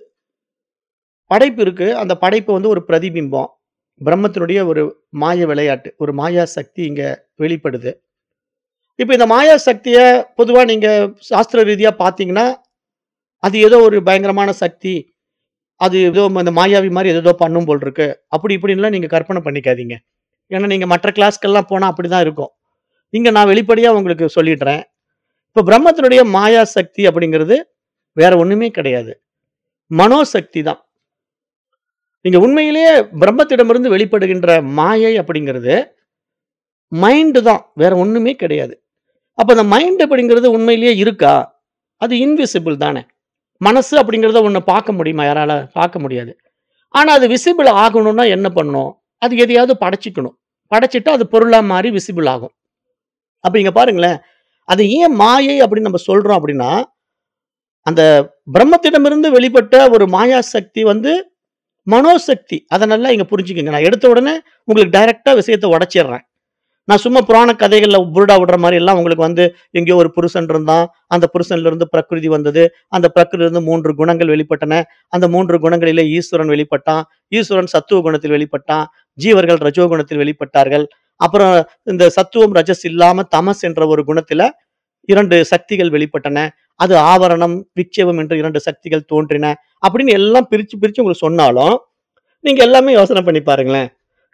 படைப்பு இருக்கு. அந்த படைப்பு வந்து ஒரு பிரதிபிம்பம். பிரம்மத்தினுடைய ஒரு மாய விளையாட்டு. ஒரு மாயா சக்தி இங்க வெளிப்படுது. இப்ப இந்த மாயா சக்திய பொதுவா நீங்க சாஸ்திர ரீதியா பார்த்தீங்கன்னா, அது ஏதோ ஒரு பயங்கரமான சக்தி. அது ஏதோ இந்த மாயாவி மாரி ஏதேதோ பண்ணும் போல் இருக்கு. அப்படி இப்படின்லாம் நீங்க கற்பனை பண்ணிக்காதீங்க. ஏன்னா நீங்க மற்ற கிளாஸ்க்கெல்லாம் போனா அப்படிதான் இருக்கும். இங்க நான் வெளிப்படையா உங்களுக்கு சொல்லிடுறேன். இப்ப பிரம்மத்தினுடைய மாயா சக்தி அப்படிங்கிறது வேற ஒண்ணுமே கிடையாது. மனோசக்தி தான். நீங்க உண்மையிலேயே பிரம்மத்திடமிருந்து வெளிப்படுகின்ற மாயை அப்படிங்கிறது, மைண்ட் தான். வேற ஒண்ணுமே கிடையாது. அப்ப அந்த மைண்ட் அப்படிங்கிறது உண்மையிலேயே இருக்கா? அது இன்விசிபிள் தானே. மனசு அப்படிங்கிறத ஒண்ண பார்க்க முடியுமா யாரால? பார்க்க முடியாது. ஆனா அது விசிபிள் ஆகணும்னா என்ன பண்ணணும்? அது எதையாவது படைச்சுக்கணும். படைச்சுட்டா அது பொருளா மாறி விசிபிள் ஆகும். அப்ப இங்க பாருங்களேன். அது ஏன் மாயை அப்படின்னு நம்ம சொல்றோம் அப்படின்னா, அந்த பிரம்மத்திடமிருந்து வெளிப்பட்ட ஒரு மாயா சக்தி வந்து மனோசக்தி. அத நல்லா இங்க புரிஞ்சுக்கங்க. நான் எடுத்த உடனே உங்களுக்கு டைரக்ட்டா விஷயத்த உடைச்சிடுறேன். நான் சும்மா புராண கதைகள்ல புருடா விடுற மாரி எல்லாம் உங்களுக்கு வந்து எங்கேயோ ஒரு புருஷன் இருந்தான். அந்த புருஷன்ல இருந்து பிரகிருதி வந்தது. அந்த பிரகிருதியிலிருந்து 3 குணங்கள் வெளிப்பட்டன. அந்த 3 குணங்களிலே ஈஸ்வரன் வெளிப்பட்டான். ஈஸ்வரன் சத்துவ குணத்தில் வெளிப்பட்டான். ஜீவர்கள் ரஜோ குணத்தில் வெளிப்பட்டார்கள். அப்புறம் இந்த சத்துவம், ரஜஸ் இல்லாம தமஸ் என்ற ஒரு குணத்தில 2 சக்திகள் வெளிப்பட்டன. அது ஆவரணம், விக்ஷேபம் என்று 2 சக்திகள் தோன்றின. அப்படின்னு எல்லாம் பிரிச்சு, பிரிச்சு உங்களுக்கு சொன்னாலும், நீங்க எல்லாமே யோசனை பண்ணி பாருங்களேன்.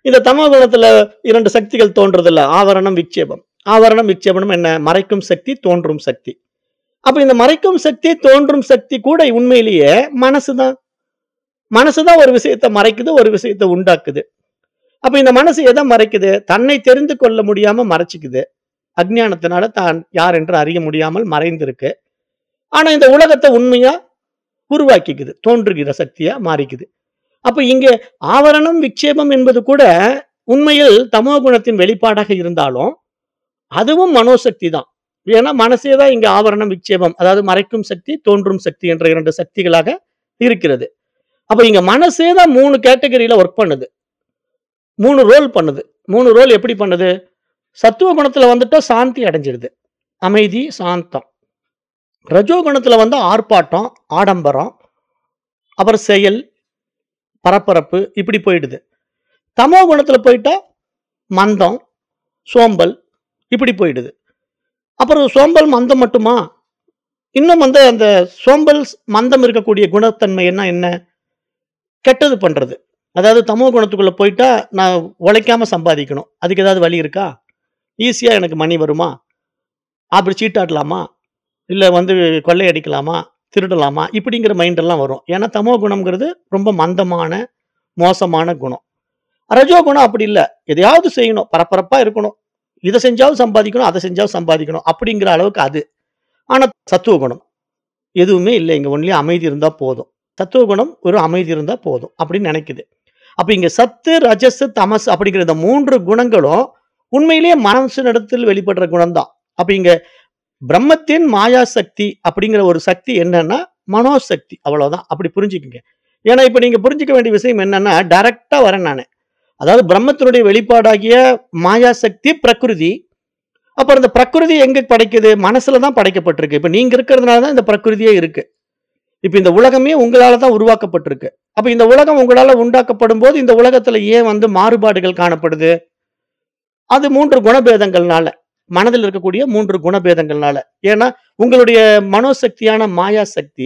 இந்த தமோ குணத்துல இரண்டு சக்திகள் தோன்றதில்ல ஆவரணம் விக்ஷேபம் ஆவரணம் விக்ஷேபனம் என்ன மறைக்கும் சக்தி தோன்றும் சக்தி அப்ப இந்த மறைக்கும் சக்தி தோன்றும் சக்தி கூட உண்மையிலேயே மனசுதான் மனசுதான் ஒரு விஷயத்தை மறைக்குது ஒரு விஷயத்தை உண்டாக்குது அப்ப இந்த மனசு எதை மறைக்குது தன்னை தெரிந்து கொள்ள முடியாம மறைச்சிக்குது அஜ்ஞானத்தினால தான் யார் என்று அறிய முடியாமல் மறைந்திருக்கு ஆனா இந்த உலகத்தை உண்மையா உருவாக்கிக்குது தோன்றுகிற சக்தியா மாறிக்குது அப்ப இங்க ஆவரணம் விக்ஷேபம் என்பது கூட உண்மையில் தமோ குணத்தின் வெளிப்பாடாக இருந்தாலும் அதுவும் மனோசக்தி தான் ஏன்னா மனசே தான் இங்க ஆவரணம் விக்ஷேபம் அதாவது மறைக்கும் சக்தி தோன்றும் சக்தி என்ற இரண்டு சக்திகளாக இருக்கிறது அப்ப இங்க மனசே தான் மூணு கேட்டகரியில ஒர்க் பண்ணுது மூணு ரோல் பண்ணுது மூணு ரோல் எப்படி பண்ணுது சத்துவ குணத்துல வந்துட்டா சாந்தி அடைஞ்சிடுது அமைதி சாந்தம் ரஜோ குணத்துல வந்து ஆர்ப்பாட்டம் ஆடம்பரம் அப்புறம் செயல் பரபரப்பு இப்படி போயிடுது தமோ குணத்துல போயிட்டா மந்தம் சோம்பல் இப்படி போயிடுது அப்புறம் சோம்பல் மந்தம் மட்டுமா இன்னும் வந்து அந்த சோம்பல் மந்தம் இருக்கக்கூடிய குணத்தன்மை என்ன என்ன கெட்டது பண்றது அதாவது தமோ குணத்துக்குள்ள போயிட்டா நான் உழைக்காம சம்பாதிக்கணும் அதுக்கு ஏதாவது வழி இருக்கா ஈஸியா எனக்கு மணி வருமா அப்படி சீட்டாடலாமா இல்ல வந்து கொள்ளையடிக்கலாமா திருடலாமா இப்படிங்கிற மைண்ட் எல்லாம் வரும் ஏன்னா தமோ குணம்ங்கிறது ரொம்ப மந்தமான மோசமான குணம் ரஜோ குணம் அப்படி இல்லை எதையாவது செய்யணும் பரபரப்பா இருக்கணும் இதை செஞ்சாலும் சம்பாதிக்கணும் அதை செஞ்சாலும் சம்பாதிக்கணும் அப்படிங்கிற அளவுக்கு அது ஆனா சத்துவ குணம் எதுவுமே இல்லை இங்க ஒன்லி அமைதி இருந்தா போதும் சத்துவ குணம் ஒரு அமைதி இருந்தா போதும் அப்படின்னு நினைக்குது அப்ப இங்க சத்து ரஜஸ் தமஸ் அப்படிங்கிற இந்த மூன்று குணங்களும் உண்மையிலேயே மனசினிடத்தில் வெளிப்படுற குணம் தான் அப்ப இங்க பிரம்மத்தின் மாயா சக்தி அப்படிங்கிற ஒரு சக்தி என்னன்னா மனோசக்தி அவ்வளவுதான் அப்படி புரிஞ்சுக்குங்க ஏன்னா இப்ப நீங்க புரிஞ்சுக்க வேண்டிய விஷயம் என்னன்னா டைரக்டா வரேன் நான் அதாவது பிரம்மத்தினுடைய வெளிப்பாடாகிய மாயா சக்தி பிரகிருதி அப்புறம் இந்த பிரகிருதி எங்க படைக்குது மனசுல தான் படைக்கப்பட்டிருக்கு இப்ப நீங்க இருக்கிறதுனால தான் இந்த பிரகிருதியே இருக்கு இப்ப இந்த உலகமே உங்களால தான் உருவாக்கப்பட்டிருக்கு அப்ப இந்த உலகம் உங்களால உண்டாக்கப்படும் போது இந்த உலகத்துல ஏன் வந்து மாறுபாடுகள் காணப்படுது அது மூன்று குணபேதங்கள்னால மனதில் இருக்கக்கூடிய மூன்று குணபேதங்கள்னால ஏன்னா உங்களுடைய மனோசக்தியான மாயா சக்தி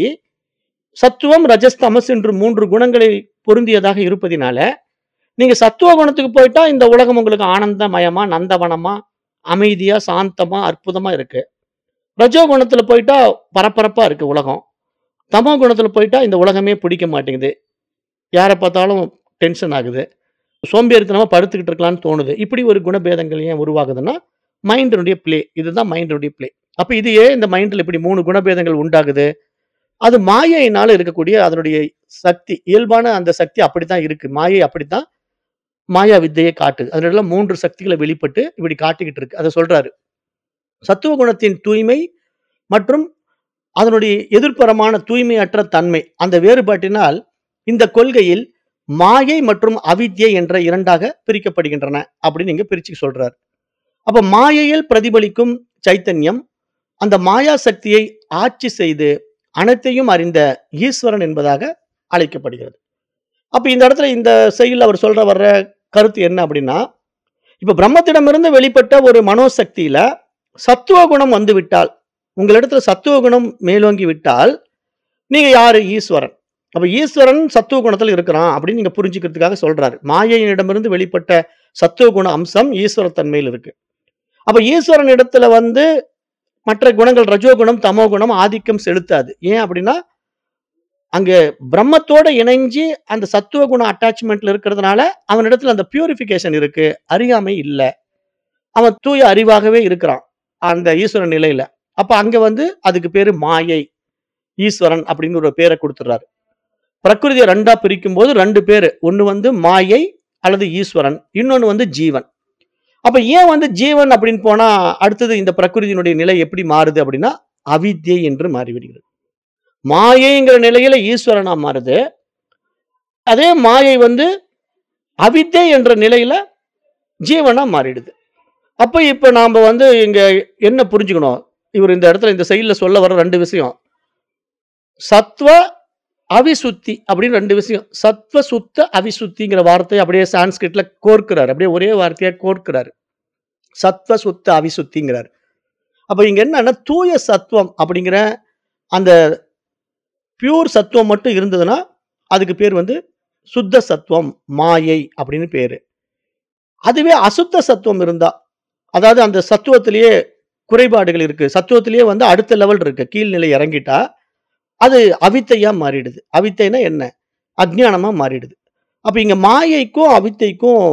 சத்துவம் ரஜஸ் தமஸ் என்று மூன்று குணங்களை பொருந்தியதாக இருப்பதினால நீங்க சத்துவ குணத்துக்கு போயிட்டா இந்த உலகம் உங்களுக்கு ஆனந்தமயமா நந்தவனமா அமைதியா சாந்தமா அற்புதமா இருக்கு ரஜோ குணத்துல போயிட்டா பரபரப்பா இருக்கு உலகம் தமோ குணத்துல போயிட்டா இந்த உலகமே பிடிக்க மாட்டேங்குது யாரை பார்த்தாலும் டென்ஷன் ஆகுது சோம்பேறித்தனமா படுத்துக்கிட்டு இருக்கலாம்னு தோணுது இப்படி ஒரு குணபேதங்கள் ஏன் உருவாகுதுன்னா மைண்டினுடைய பிளே இதுதான் மைண்டினுடைய பிளே அப்ப இது ஏன் இந்த மைண்டில் இப்படி மூணு குணபேதங்கள் உண்டாகுது அது மாயையினால இருக்கக்கூடிய அதனுடைய சக்தி இயல்பான அந்த சக்தி அப்படித்தான் இருக்கு மாயை அப்படித்தான் மாயா வித்தையை காட்டுது அதனால மூன்று சக்திகளை வெளிப்பட்டு இப்படி காட்டிக்கிட்டு இருக்கு அதை சொல்றாரு சத்துவ குணத்தின் தூய்மை மற்றும் அதனுடைய எதிர்ப்புறமான தூய்மையற்ற தன்மை அந்த வேறுபாட்டினால் இந்த கொள்கையில் மாயை மற்றும் அவித்யை என்ற இரண்டாக பிரிக்கப்படுகின்றன அப்படின்னு இங்க பிரிச்சு சொல்றார் அப்ப மாயையில் பிரதிபலிக்கும் சைத்தன்யம் அந்த மாயா சக்தியை ஆட்சி செய்து அனைத்தையும் அறிந்த ஈஸ்வரன் என்பதாக அழைக்கப்படுகிறது அப்ப இந்த இடத்துல இந்த செயல் அவர் சொல்ற வர்ற கருத்து என்ன அப்படின்னா இப்ப பிரம்மத்திடமிருந்து வெளிப்பட்ட ஒரு மனோசக்தியில சத்துவ குணம் வந்து விட்டால் உங்களிடத்துல சத்துவ குணம் மேலோங்கி விட்டால் நீங்க யாரு ஈஸ்வரன் அப்ப ஈஸ்வரன் சத்துவ குணத்துல இருக்கிறான் அப்படின்னு நீங்க புரிஞ்சுக்கிறதுக்காக சொல்றாரு மாயையினிடமிருந்து வெளிப்பட்ட சத்துவ குண அம்சம் ஈஸ்வர தன்மையில் இருக்கு அப்ப ஈஸ்வரன் இடத்துல வந்து மற்ற குணங்கள் ரஜோ குணம் தமோ குணம் ஆதிக்கம் செலுத்தாது ஏன் அப்படின்னா அங்க பிரம்மத்தோட இணைஞ்சு அந்த சத்துவ குண அட்டாச்மெண்ட்ல இருக்கிறதுனால அவனிடத்துல அந்த பியூரிஃபிகேஷன் இருக்கு அறியாமை இல்லை அவன் தூய அறிவாகவே இருக்கிறான் அந்த ஈஸ்வரன் நிலையில அப்ப அங்க வந்து அதுக்கு பேரு மாயை ஈஸ்வரன் அப்படின்னு ஒரு பேரை கொடுத்துறாரு பிரகிருதியை ரெண்டா பிரிக்கும் போது ரெண்டு பேரு ஒன்னு வந்து மாயை அல்லது ஈஸ்வரன் இன்னொன்னு வந்து ஜீவன் அப்ப ஏன் வந்து ஜீவன் அப்படின்னு போனா அடுத்தது இந்த பிரகிருதியினுடைய நிலை எப்படி மாறுது அப்படின்னா அவித்யை என்று மாறிவிடுகிறது மாயைங்கிற நிலையில ஈஸ்வரனா மாறுது அதே மாயை வந்து அவித்யை என்ற நிலையில ஜீவனா மாறிடுது அப்ப இப்ப நாம வந்து இங்க என்ன புரிஞ்சுக்கணும் இவர் இந்த இடத்துல இந்த செயல்ல சொல்ல வர ரெண்டு விஷயம் சத்வ அவிசுத்தி அப்படின்னு ரெண்டு விஷயம் சத்வ சுத்த அவிசுத்திங்கிற வார்த்தை அப்படியே சான்ஸ்கிரிட்ல கோர்க்கிறார் அப்படியே ஒரே வார்த்தையா கோர்க்கிறார் சத்வ சுத்த அவிசுத்திங்கிறார் அப்ப இங்க என்னன்னா தூய சத்துவம் அப்படிங்கிற அந்த பியூர் சத்துவம் மட்டும் இருந்ததுன்னா அதுக்கு பேர் வந்து சுத்த சத்துவம் மாயை அப்படின்னு பேரு அதுவே அசுத்த சத்துவம் இருந்தா அதாவது அந்த சத்துவத்திலேயே குறைபாடுகள் இருக்கு சத்துவத்திலேயே வந்து அடுத்த லெவல் இருக்கு கீழ்நிலை இறங்கிட்டா அது அவித்தையா மாறிடுது அவித்தைனா என்ன அஜ்ஞானமா மாறிடுது அப்ப இங்க மாயைக்கும் அவித்தைக்கும்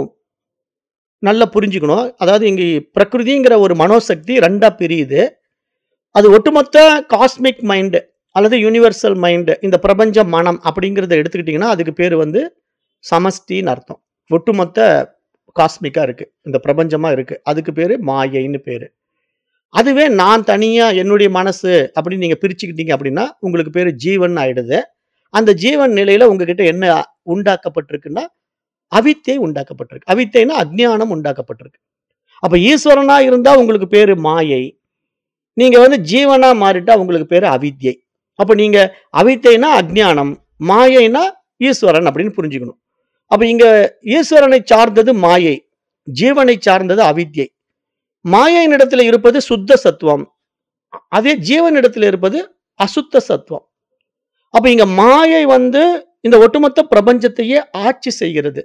நல்லா புரிஞ்சுக்கணும் அதாவது இங்க பிரகிருதிங்கிற ஒரு மனோசக்தி ரெண்டா பிரியுது அது ஒட்டுமொத்த காஸ்மிக் மைண்டு அல்லது யூனிவர்சல் மைண்டு இந்த பிரபஞ்ச மனம் அப்படிங்கிறத எடுத்துக்கிட்டிங்கன்னா அதுக்கு பேர் வந்து சமஷ்டின்னு அர்த்தம் ஒட்டுமொத்த காஸ்மிக்கா இருக்கு இந்த பிரபஞ்சமா இருக்கு அதுக்கு பேரு மாயைன்னு பேரு அதுவே நான் தனியா என்னுடைய மனசு அப்படின்னு நீங்க பிரிச்சுக்கிட்டீங்க அப்படின்னா உங்களுக்கு பேரு ஜீவன் ஆயிடுது அந்த ஜீவன் நிலையில உங்ககிட்ட என்ன உண்டாக்கப்பட்டிருக்குன்னா அவித்தை உண்டாக்கப்பட்டிருக்கு அவித்தைனா அஜ்ஞானம் உண்டாக்கப்பட்டிருக்கு அப்ப ஈஸ்வரனா இருந்தா உங்களுக்கு பேரு மாயை நீங்க வந்து ஜீவனா மாறிட்டா உங்களுக்கு பேரு அவித்யை அப்ப நீங்க அவித்தைனா அஜ்ஞானம் மாயைனா ஈஸ்வரன் அப்படின்னு புரிஞ்சுக்கணும் அப்ப இங்க ஈஸ்வரனை சார்ந்தது மாயை ஜீவனை சார்ந்தது அவித்யை மாயையினிடத்துல இருப்பது சுத்த சத்துவம் அதே ஜீவனிடத்துல இருப்பது அசுத்த சத்துவம் அப்ப இங்க மாயை வந்து இந்த ஒட்டுமொத்த பிரபஞ்சத்தையே ஆட்சி செய்கிறது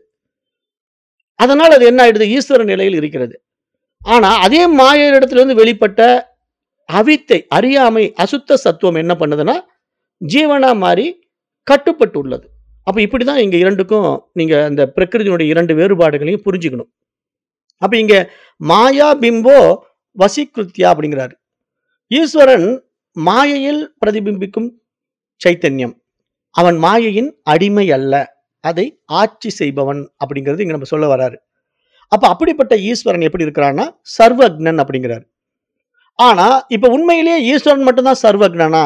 அதனால் அது என்ன ஆயிடுது ஈஸ்வர நிலையில் இருக்கிறது ஆனா அதே மாயையிடத்துல இருந்து வெளிப்பட்ட அவித்தை அறியாமை அசுத்த சத்துவம் என்ன பண்ணுதுன்னா ஜீவனா மாறி கட்டுப்பட்டு உள்ளது அப்ப இப்படிதான் இங்க இரண்டுக்கும் நீங்க அந்த பிரகிருதியினுடைய இரண்டு வேறுபாடுகளையும் புரிஞ்சுக்கணும் அப்ப இங்க மாயா பிம்போ வசிகிருத்யா அப்படிங்கிறாரு ஈஸ்வரன் மாயையில் பிரதிபிம்பிக்கும் சைத்தன்யம் அவன் மாயையின் அடிமை அல்ல அதை ஆட்சி செய்பவன் அப்படிங்கிறது இங்க நம்ம சொல்ல வராரு அப்ப அப்படிப்பட்ட ஈஸ்வரன் எப்படி இருக்கிறான்னா சர்வக்னன் அப்படிங்கிறாரு ஆனா இப்ப உண்மையிலேயே ஈஸ்வரன் மட்டும்தான் சர்வக்னனா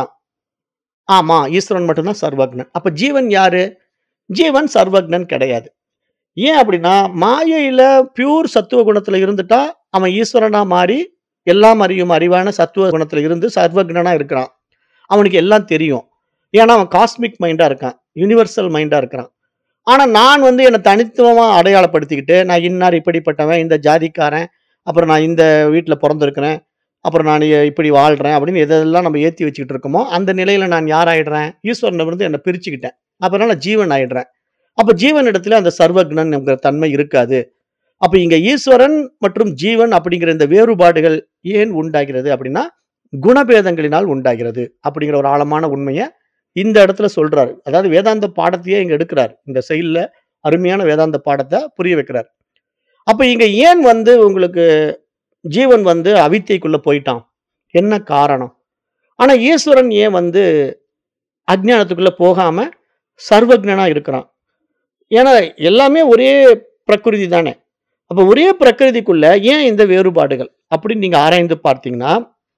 ஆமா ஈஸ்வரன் மட்டும்தான் சர்வக்னன் அப்ப ஜீவன் யாரு ஜீவன் சர்வக்னன் கிடையாது ஏன் அப்படின்னா மாயையில பியூர் சத்துவ குணத்துல இருந்துட்டா அவன் ஈஸ்வரனா மாறி எல்லாம் அறியும் அறிவான சத்துவ குணத்துல இருந்து சர்வக்னனா இருக்கிறான் அவனுக்கு எல்லாம் தெரியும் ஏன்னா அவன் காஸ்மிக் மைண்டா இருக்கான் யூனிவர்சல் மைண்டா இருக்கிறான் ஆனா நான் வந்து என்னை தனித்துவமா அடையாளப்படுத்திக்கிட்டு நான் இன்னார் இப்படிப்பட்டவன் இந்த ஜாதிக்காரன் அப்புறம் நான் இந்த வீட்டுல பிறந்திருக்கிறேன் அப்புறம் நான் இ- இப்படி வாழ்றேன் அப்படின்னு எதெல்லாம் நம்ம ஏத்தி வச்சுக்கிட்டு இருக்கோமோ அந்த நிலையில நான் யார் ஆயிடுறேன் ஈஸ்வரனை இருந்து என்னை பிரிச்சுக்கிட்டேன் அப்புறம் நான் ஜீவன் ஆயிடுறேன் அப்ப ஜீவன் இடத்துல அந்த சர்வக்னன் என்கிற தன்மை இருக்காது அப்ப இங்க ஈஸ்வரன் மற்றும் ஜீவன் அப்படிங்கிற இந்த வேறுபாடுகள் ஏன் உண்டாகிறது அப்படின்னா குணபேதங்களினால் உண்டாகிறது அப்படிங்கிற ஒரு ஆழமான உண்மையை இந்த இடத்துல சொல்றாரு அதாவது வேதாந்த பாடத்தையே இங்க எடுக்கிறார் இந்த செயல்ல அருமையான வேதாந்த பாடத்தை புரிய வைக்கிறார் அப்ப இங்க ஏன் வந்து உங்களுக்கு ஜீவன் வந்து அவித்தைக்குள்ள போயிட்டான் என்ன காரணம் ஆனா ஈஸ்வரன் ஏன் வந்து அஜ்ஞானத்துக்குள்ள போகாம சர்வஜனா இருக்கிறான் ஏன்னா எல்லாமே ஒரே பிரகிருதி தானே அப்ப ஒரே பிரகிருதிக்குள்ள ஏன் இந்த வேறுபாடுகள் அப்படின்னு நீங்க ஆராய்ந்து பார்த்தீங்கன்னா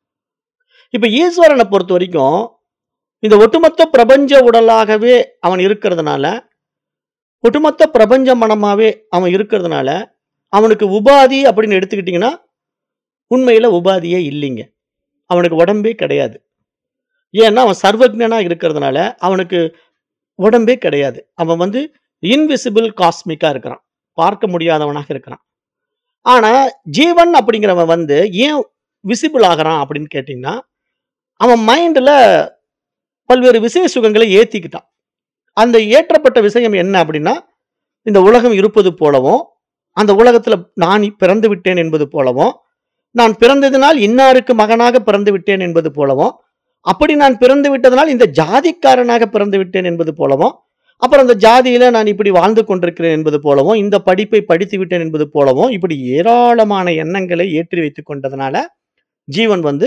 இப்ப ஈஸ்வரனை பொறுத்த வரைக்கும் இந்த ஒட்டுமொத்த பிரபஞ்ச உடலாகவே அவன் இருக்கிறதுனால ஒட்டுமொத்த பிரபஞ்ச மனமாவே அவன் இருக்கிறதுனால அவனுக்கு உபாதி அப்படின்னு எடுத்துக்கிட்டிங்கன்னா உண்மையில உபாதியே இல்லைங்க அவனுக்கு உடம்பே கிடையாது ஏன்னா அவன் சர்வஜனா இருக்கிறதுனால அவனுக்கு உடம்பே கிடையாது அவன் வந்து இன்விசிபிள் காஸ்மிக்கா இருக்கிறான் பார்க்க முடியாதவனாக இருக்கிறான் ஆனா ஜீவன் அப்படிங்கிறவன் வந்து ஏன் விசிபிள் ஆகிறான் அப்படின்னு கேட்டிங்கன்னா அவன் மைண்ட்ல பல்வேறு விசய சுகங்களை ஏத்திக்கிட்டான் அந்த ஏற்றப்பட்ட விஷயம் என்ன அப்படின்னா இந்த உலகம் இருப்பது போலவும் அந்த உலகத்துல நான் பிறந்து விட்டேன் என்பது போலவும் நான் பிறந்ததினால் இன்னாருக்கு மகனாக பிறந்து விட்டேன் என்பது போலவும் அப்படி நான் பிறந்து விட்டதனால் இந்த ஜாதிக்காரனாக பிறந்து விட்டேன் என்பது போலவும் அப்புறம் அந்த ஜாதியில நான் இப்படி வாழ்ந்து கொண்டிருக்கிறேன் என்பது போலவும் இந்த படிப்பை படித்து விட்டேன் என்பது போலவும் இப்படி ஏராளமான எண்ணங்களை ஏற்றி வைத்துக் கொண்டதுனால ஜீவன் வந்து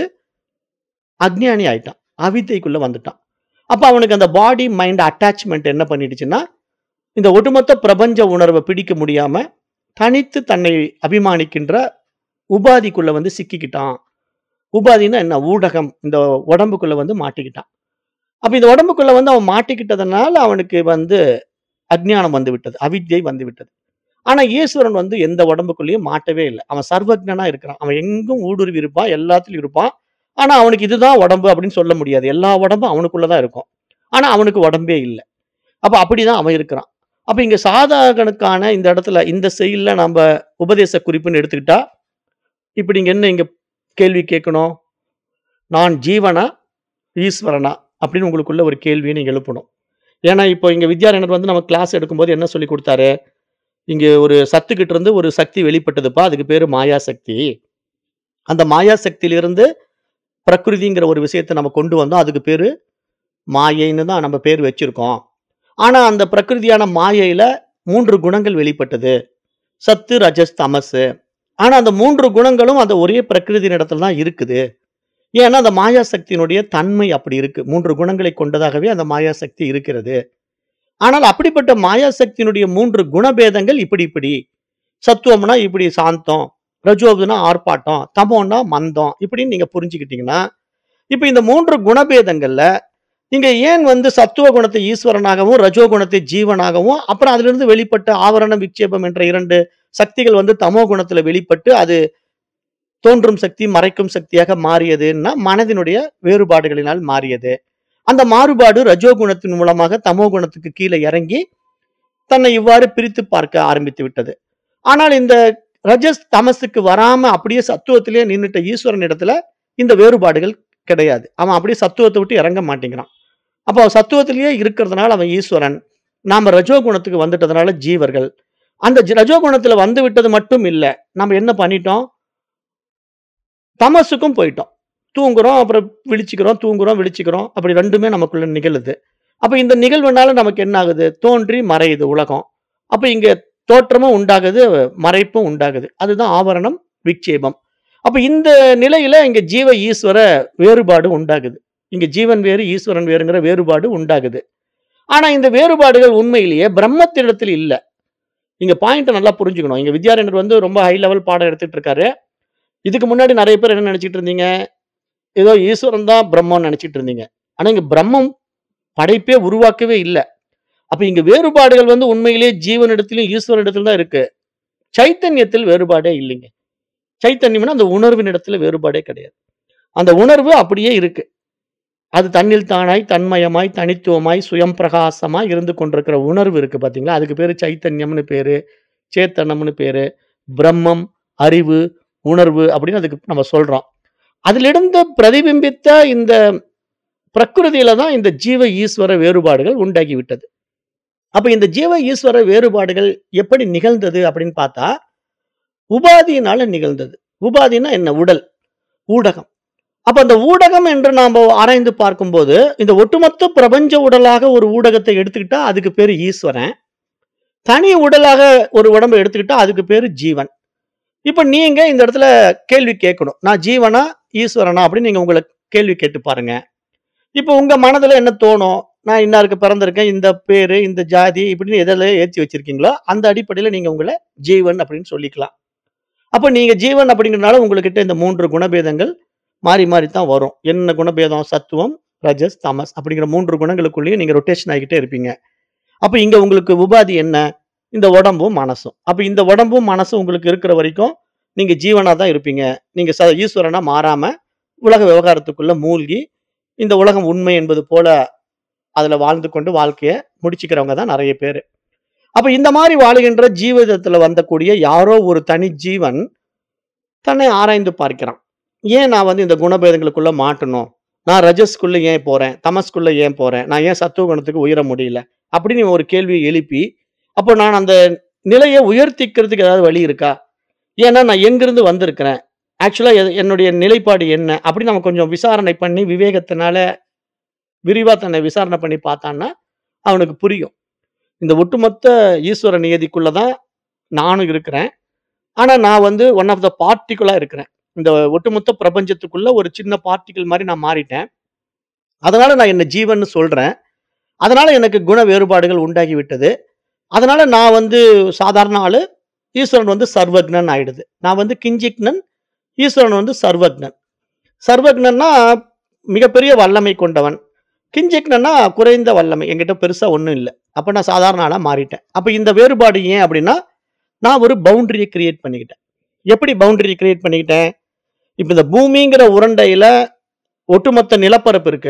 அக்ஞானி ஆயிட்டான் அவித்தைக்குள்ள வந்துட்டான் அப்ப அவனுக்கு அந்த பாடி மைண்ட் அட்டாச்மெண்ட் என்ன பண்ணிடுச்சுன்னா இந்த ஒட்டுமொத்த பிரபஞ்ச உணர்வை பிடிக்க முடியாம தனித்து தன்னை அபிமானிக்கின்ற உபாதிக்குள்ள வந்து சிக்கிக்கிட்டான் உபாதின்னா என்ன ஊடகம் இந்த உடம்புக்குள்ள வந்து மாட்டிக்கிட்டான் அப்ப இந்த உடம்புக்குள்ள வந்து அவன் மாட்டிக்கிட்டதுனால அவனுக்கு வந்து அஜ்ஞானம் வந்து விட்டது அவித்யை வந்து விட்டது ஆனா ஈஸ்வரன் வந்து எந்த உடம்புக்குள்ளேயும் மாட்டவே இல்லை அவன் சர்வஜனா இருக்கிறான் அவன் எங்கும் ஊடுருவி இருப்பான் எல்லாத்துலயும் இருப்பான் ஆனா அவனுக்கு இதுதான் உடம்பு அப்படின்னு சொல்ல முடியாது எல்லா உடம்பும் அவனுக்குள்ளதான் இருக்கும் ஆனா அவனுக்கு உடம்பே இல்லை அப்ப அப்படிதான் அவன் இருக்கிறான் அப்ப இங்க சாதகனுக்கான இந்த இடத்துல இந்த செயல்ல நம்ம உபதேச குறிப்புன்னு எடுத்துக்கிட்டா இப்படி இங்க என்ன இங்க கேள்வி கேட்கணும் நான் ஜீவனா ஈஸ்வரனா அப்படின்னு உங்களுக்குள்ள ஒரு கேள்வியை நீங்க எழுப்பணும் ஏன்னா இப்போ இங்க வித்யாரண்யர் வந்து நம்ம கிளாஸ் எடுக்கும்போது என்ன சொல்லி கொடுத்தாரு இங்க ஒரு சத்துக்கிட்ட இருந்து ஒரு சக்தி வெளிப்பட்டதுப்பா. அதுக்கு பேரு மாயா சக்தி. அந்த மாயா சக்தியிலிருந்து பிரகிருதிங்கிற ஒரு விஷயத்த நம்ம கொண்டு வந்தோம். அதுக்கு பேரு மாயைன்னு தான் நம்ம பேர் வச்சிருக்கோம். ஆனா அந்த பிரகிருதியான மாயையில 3 குணங்கள் வெளிப்பட்டது. சத்து, ரஜஸ், தமசு. ஆனா அந்த 3 குணங்களும் அந்த ஒரே பிரகிருதியின் இடத்துல தான் இருக்குது. ஏன்னா அந்த மாயா சக்தியினுடைய தன்மை அப்படி இருக்கு. 3 குணங்களை கொண்டதாகவே அந்த மாயா சக்தி இருக்கிறது. ஆனால் அப்படிப்பட்ட மாயா சக்தியினுடைய 3 குணபேதங்கள் இப்படி இப்படி. சத்துவம்னா இப்படி சாந்தம், ரஜோகுனா ஆர்ப்பாட்டம், தமோன்னா மந்தம் இப்படின்னு நீங்க புரிஞ்சுக்கிட்டீங்கன்னா, இப்ப இந்த 3 குணபேதங்கள்ல நீங்க ஏன் வந்து சத்துவ குணத்தை ஈஸ்வரனாகவும், ரஜோ குணத்தை ஜீவனாகவும், அப்புறம் அதிலிருந்து வெளிப்பட்ட ஆவரணம், விட்சேபம் என்ற 2 சக்திகள் வந்து தமோ குணத்துல வெளிப்பட்டு அது தோன்றும் சக்தி, மறைக்கும் சக்தியாக மாறியதுன்னா, மனதினுடைய வேறுபாடுகளினால் மாறியது. அந்த மாறுபாடு ரஜோ குணத்தின் மூலமாக தமோ குணத்துக்கு கீழ இறங்கி, தன்னை இவ்வாறு பிரித்து பார்க்க ஆரம்பித்து விட்டது. ஆனால் இந்த ரஜஸ், தமசுக்கு வராம அப்படியே சத்துவத்திலேயே நின்னுட்ட ஈஸ்வரன் இடத்துல இந்த வேறுபாடுகள் கிடையாது. அவன் அப்படியே சத்துவத்த விட்டு இறங்க மாட்டேங்கிறான். அப்ப அவன் சத்துவத்திலேயே இருக்கிறதுனால அவன் ஈஸ்வரன். நாம ரஜோ குணத்துக்கு வந்துட்டதுனால ஜீவர்கள். அந்த ஜ ரஜோ குணத்துல வந்து விட்டது மட்டும் இல்ல. நம்ம என்ன பண்ணிட்டோம்? தமசுக்கும் போயிட்டோம். தூங்குறோம், அப்புறம் விழிச்சுக்கிறோம், தூங்குறோம், விழிச்சுக்கிறோம். அப்படி 2மே நமக்குள்ள நிகழுது. அப்ப இந்த நிகழ்வுனால நமக்கு என்ன ஆகுது? தோன்றி மறையுது உலகம். அப்ப இங்க தோற்றமும் உண்டாகுது, மறைப்பும் உண்டாகுது. அதுதான் ஆவரணம், விட்சேபம். அப்ப இந்த நிலையில இங்க ஜீவ, ஈஸ்வர வேறுபாடு உண்டாகுது. இங்க ஜீவன் வேறு, ஈஸ்வரன் வேறுங்கிற வேறுபாடு உண்டாகுது. ஆனா இந்த வேறுபாடுகள் உண்மையிலேயே பிரம்மத்திடத்தில் இல்ல. இங்க பாயிண்ட்ட நல்லா புரிஞ்சுக்கணும். இங்க வித்யாரண்யர் வந்து ரொம்ப ஹை லெவல் பாடம் எடுத்துட்டு இருக்காரு. இதுக்கு முன்னாடி நெறைய பேர் என்ன நெனச்சுட்டு இருந்தீங்க? ஏதோ ஈஸ்வரன் தான் பிரம்மம்னு நெனச்சுட்டு இருந்தீங்க. ஆனா இங்க பிரம்மம் படைப்பே உருவாக்கவே இல்ல. அப்ப இங்க வேறுபாடுகள் வந்து உண்மையிலேயே ஜீவனிடத்திலும், ஈஸ்வரனிடத்திலும் தான் இருக்கு. சைத்தன்யத்தில் வேறுபாடே இல்லைங்க. சைத்தன்யம்னா அந்த உணர்வின் இடத்துல வேறுபாடே கிடையாது. அந்த உணர்வு அப்படியே இருக்கு. அது தன்னில் தானாய், தன்மயமாய், தனித்துவமாய், சுயம் பிரகாசமாய் இருந்து கொண்டிருக்கிற உணர்வு இருக்கு பார்த்தீங்களா? அதுக்கு பேரு சைத்தன்யம்னு பேரு. சேத்தனம்னு பேரு. பிரம்மம், அறிவு, உணர்வு அப்படின்னு அதுக்கு நம்ம சொல்றோம். அதிலிருந்து பிரதிபிம்பித்த இந்த பிரகிருதியில தான் இந்த ஜீவ, ஈஸ்வர வேறுபாடுகள் உண்டாகி விட்டது. அப்ப இந்த ஜீவ, ஈஸ்வர வேறுபாடுகள் எப்படி நிகழ்ந்தது அப்படின்னு பார்த்தா, உபாதியினால நிகழ்ந்தது. உபாதின்னா என்ன? உடல். ஊடகம். அப்ப அந்த ஊடகம் என்று நாம ஆராய்ந்து பார்க்கும்போது, இந்த ஒட்டுமொத்த பிரபஞ்ச உடலாக ஒரு ஊடகத்தை எடுத்துக்கிட்டா அதுக்கு பேரு ஈஸ்வரன். தனி உடலாக ஒரு உடம்ப எடுத்துக்கிட்டா அதுக்கு பேரு ஜீவன். இப்ப நீங்க இந்த இடத்துல கேள்வி கேட்கணும். நான் ஜீவனா? ஈஸ்வரனா? அப்படின்னு நீங்க உங்கள கேள்வி கேட்டு பாருங்க. இப்ப உங்க மனதுல என்ன தோணும்? நான் இன்னாருக்கு பிறந்திருக்கேன். இந்த பேரு, இந்த ஜாதி இப்படின்னு எதுல ஏத்தி வச்சிருக்கீங்களோ, அந்த அடிப்படையில நீங்க உங்கள ஜீவன் அப்படின்னு சொல்லிக்கலாம். அப்ப நீங்க ஜீவன் அப்படிங்கிறனால உங்ககிட்ட இந்த 3 குணபேதங்கள் மாறி மாறி தான் வரும். என்ன குணபேதம்? சத்துவம், ரஜஸ், தமஸ் அப்படிங்கிற 3 குணங்களுக்குள்ளேயே நீங்க ரொட்டேஷன் ஆகிட்டே இருப்பீங்க. அப்ப இங்க உங்களுக்கு உபாதி என்ன? இந்த உடம்பும், மனசும். அப்ப இந்த உடம்பும், மனசும் உங்களுக்கு இருக்கிற வரைக்கும் நீங்க ஜீவனா தான் இருப்பீங்க. நீங்க ச ஈஸ்வரனா மாறாம, உலக விவகாரத்துக்குள்ள மூழ்கி, இந்த உலகம் உண்மை என்பது போல அதுல வாழ்ந்து கொண்டு வாழ்க்கைய முடிச்சுக்கிறவங்க தான் நெறைய பேரு. அப்ப இந்த மாரி வாழுகின்ற ஜீவிதத்துல வந்தக்கூடிய யாரோ ஒரு தனி ஜீவன், தன்னை ஆராய்ந்து பார்க்கிறான். ஏன் நான் வந்து இந்த குணபேதங்களுக்குள்ள மாட்டணும்? நான் ரஜஸ்க்குள்ள ஏன் போறேன்? தமஸ்க்குள்ள ஏன் போறேன்? நான் ஏன் சத்துவ குணத்துக்கு உயர முடியல? அப்படின்னு ஒரு கேள்விய எழுப்பி, அப்போ நான் அந்த நிலைய உயர்த்திக்கிறதுக்கு ஏதாவது வழி இருக்கா? ஏன்னா நான் எங்கிருந்து வந்திருக்கிறேன்? ஆக்சுவலா எ என்னுடைய நிலைப்பாடு என்ன? அப்படின்னு அவன் கொஞ்சம் விசாரணை பண்ணி, விவேகத்தினால விரிவா தன்னை விசாரணை பண்ணி பார்த்தான்னா, அவனுக்கு புரியும். இந்த ஒட்டுமொத்த ஈஸ்வர நியதிக்குள்ள தான் நானும் இருக்கிறேன். ஆனா நான் வந்து ஒன் ஆஃப் த பார்ட்டிகிளா இருக்கிறேன். இந்த ஒட்டுமொத்த பிரபஞ்சத்துக்குள்ள ஒரு சின்ன பார்ட்டிகிள் மாரி நான் மாறிட்டேன். அதனால நான் என்ன ஜீவன்னு சொல்றேன். அதனால எனக்கு குண வேறுபாடுகள் உண்டாகி விட்டது. அதனால நான் வந்து சாதாரண ஆளு. ஈஸ்வரன் வந்து சர்வக்ஞன் ஆயிடுது. நான் வந்து கிஞ்சிக்னன். ஈஸ்வரன் வந்து சர்வக்ஞன். சர்வக்ஞன்னா மிகப்பெரிய வல்லமை கொண்டவன். கிஞ்சிக்னன்னா குறைந்த வல்லமை. என்கிட்ட பெருசா ஒண்ணும் இல்ல. அப்ப நான் சாதாரண ஆளா மாறிட்டேன். அப்ப இந்த வேறுபாடு ஏன் அப்படின்னா, நான் ஒரு பவுண்டரிய கிரியேட் பண்ணிக்கிட்டேன். எப்படி பவுண்டரிய கிரியேட் பண்ணிக்கிட்டேன்? இப்ப இந்த பூமிங்கிற உருண்டையில ஒட்டுமொத்த நிலப்பரப்பு இருக்கு.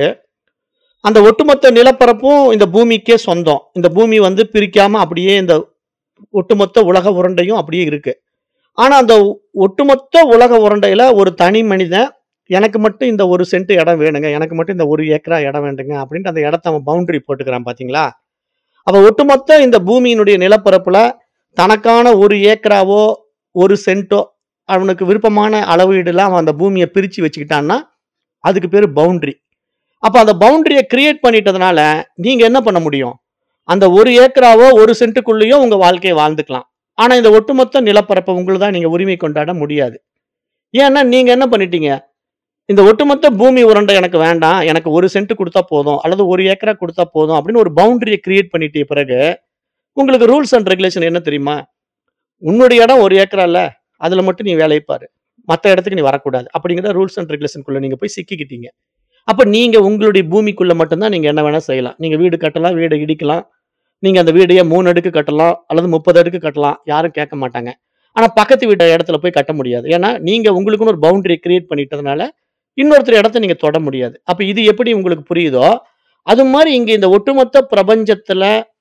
அந்த ஒட்டுமொத்த நிலப்பரப்பும் இந்த பூமிக்கே சொந்தம். இந்த பூமி வந்து பிரிக்காம அப்படியே இந்த ஒட்டுமொத்த உலக உருண்டையும் அப்படியே இருக்கு. ஆனா அந்த ஒட்டுமொத்த உலக உருண்டையில ஒரு தனி மனிதன், எனக்கு மட்டும் இந்த 1 சென்ட் இடம் வேணுங்க. எனக்கு மட்டும் இந்த 1 ஏக்கரா இடம் வேண்டுங்க அப்படின்ட்டு அந்த இடத்த அவன் பவுண்டரி போட்டுக்கிறான் பார்த்தீங்களா? அப்ப ஒட்டுமொத்த இந்த பூமியினுடைய நிலப்பரப்புல தனக்கான ஒரு ஏக்கராவோ ஒரு சென்ட்டோ அவனுக்கு விருப்பமான அளவீடுல அவன் அந்த பூமியை பிரிச்சு வச்சுக்கிட்டான்னா அதுக்கு பேரு பவுண்டரி அப்ப அந்த பவுண்டரியை கிரியேட் பண்ணிட்டதுனால நீங்க என்ன பண்ண முடியும் அந்த ஒரு ஏக்கராவோ ஒரு சென்ட்டுக்குள்ளேயோ உங்க வாழ்க்கையை வாழ்ந்துக்கலாம் ஆனா இந்த ஒட்டுமொத்த நிலப்பரப்பை உங்களுதான் நீங்க உரிமை கொண்டாட முடியாது ஏன்னா நீங்க என்ன பண்ணிட்டீங்க இந்த ஒட்டுமொத்த பூமி உருண்டை எனக்கு வேண்டாம் எனக்கு ஒரு சென்ட் கொடுத்தா போதும் அல்லது ஒரு ஏக்கரா கொடுத்தா போதும் அப்படின்னு ஒரு பவுண்டரியை கிரியேட் பண்ணிட்ட பிறகு உங்களுக்கு ரூல்ஸ் அண்ட் ரெகுலேஷன் என்ன தெரியுமா உன்னுடைய இடம் ஒரு ஏக்கரா இல்ல அதுல மட்டும் நீ வேலையை பாரு மற்ற இடத்துக்கு நீ வரக்கூடாது அப்படிங்கிற ரூல்ஸ் அண்ட் ரெகுலேஷனுக்குள்ள நீங்க போய் சிக்கிக்கிட்டீங்க அப்ப நீங்க உங்களுடைய பூமிக்குள்ள மட்டும்தான் நீங்க என்ன வேணா செய்யலாம் நீங்க வீடு கட்டலாம் வீடை இடிக்கலாம் நீங்க அந்த வீடையே மூணு அடுக்கு கட்டலாம் அல்லது முப்பது அடுக்கு கட்டலாம் யாரும் கேட்க மாட்டாங்க ஆனா பக்கத்து வீட்டு இடத்துல போய் கட்ட முடியாது ஏன்னா நீங்க உங்களுக்குன்னு ஒரு பவுண்டரி கிரியேட் பண்ணிட்டதுனால இன்னொருத்தர் இடத்த நீங்க தொட முடியாது அப்ப இது எப்படி உங்களுக்கு புரியுதோ அது மாதிரி இங்க இந்த ஒட்டுமொத்த பிரபஞ்சத்துல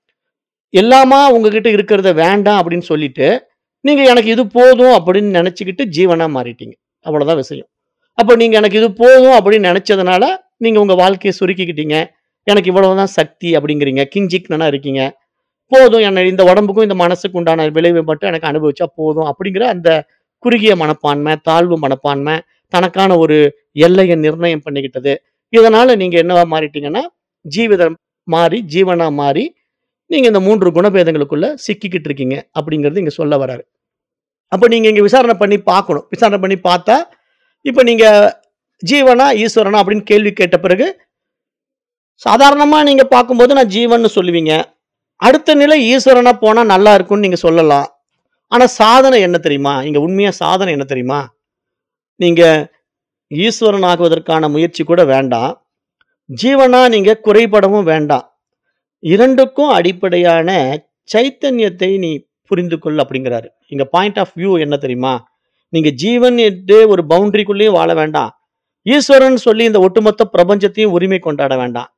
எல்லாமா உங்ககிட்ட இருக்கிறத வேண்டாம் அப்படின்னு சொல்லிட்டு நீங்க எனக்கு இது போதும் அப்படின்னு நினைச்சுக்கிட்டு ஜீவனா மாறிட்டீங்க அவ்வளவுதான் விஷயம் அப்ப நீங்க எனக்கு இது போதும் அப்படின்னு நினைச்சதுனால நீங்க உங்க வாழ்க்கையை சுருக்கிக்கிட்டீங்க எனக்கு இவ்வளவுதான் சக்தி அப்படிங்கிறீங்க கிஞ்சிக்னா இருக்கீங்க போதும் என்ன இந்த உடம்புக்கும் இந்த மனசுக்கு உண்டான விளைவை மட்டும் எனக்கு அனுபவிச்சா போதும் அப்படிங்கிற அந்த குறுகிய மனப்பான்மை தாழ்வு மனப்பான்மை தனக்கான ஒரு எல்லையை நிர்ணயம் பண்ணிக்கிட்டது இதனால நீங்க என்னவா மாறிட்டீங்கன்னா ஜீவிதம் மாறி ஜீவனா மாறி நீங்க இந்த மூன்று குணபேதங்களுக்குள்ள சிக்கிக்கிட்டு இருக்கீங்க அப்படிங்கிறது இங்க சொல்ல வராரு அப்ப நீங்க இங்க விசாரணை பண்ணி பார்க்கணும் விசாரணை பண்ணி பார்த்தா இப்ப நீங்க ஜீவனா ஈஸ்வரனா அப்படின்னு கேள்வி கேட்ட பிறகு சாதாரணமா நீங்க பார்க்கும்போது நான் ஜீவன்னு சொல்லுவீங்க அடுத்த நிலை ஈஸ்வரனா போனா நல்லா இருக்கும்னு நீங்க சொல்லலாம் ஆனா சாதனை என்ன தெரியுமா இங்க உண்மையா சாதனை என்ன தெரியுமா நீங்க ஈஸ்வரன் ஆகுவதற்கான முயற்சி கூட வேண்டாம் ஜீவனா நீங்க குறைபடவும் வேண்டாம் இரண்டுக்கும் அடிப்படையான சைத்தன்யத்தை நீ புரிந்து கொள் அப்படிங்கிறாரு இங்க பாயிண்ட் ஆஃப் வியூ என்ன தெரியுமா நீங்க ஜீவன் என்று ஒரு பவுண்டரிக்குள்ளேயும் வாழ வேண்டாம் ஈஸ்வரன் சொல்லி இந்த ஒட்டுமொத்த பிரபஞ்சத்தையும் உரிமை கொண்டாட வேண்டாம்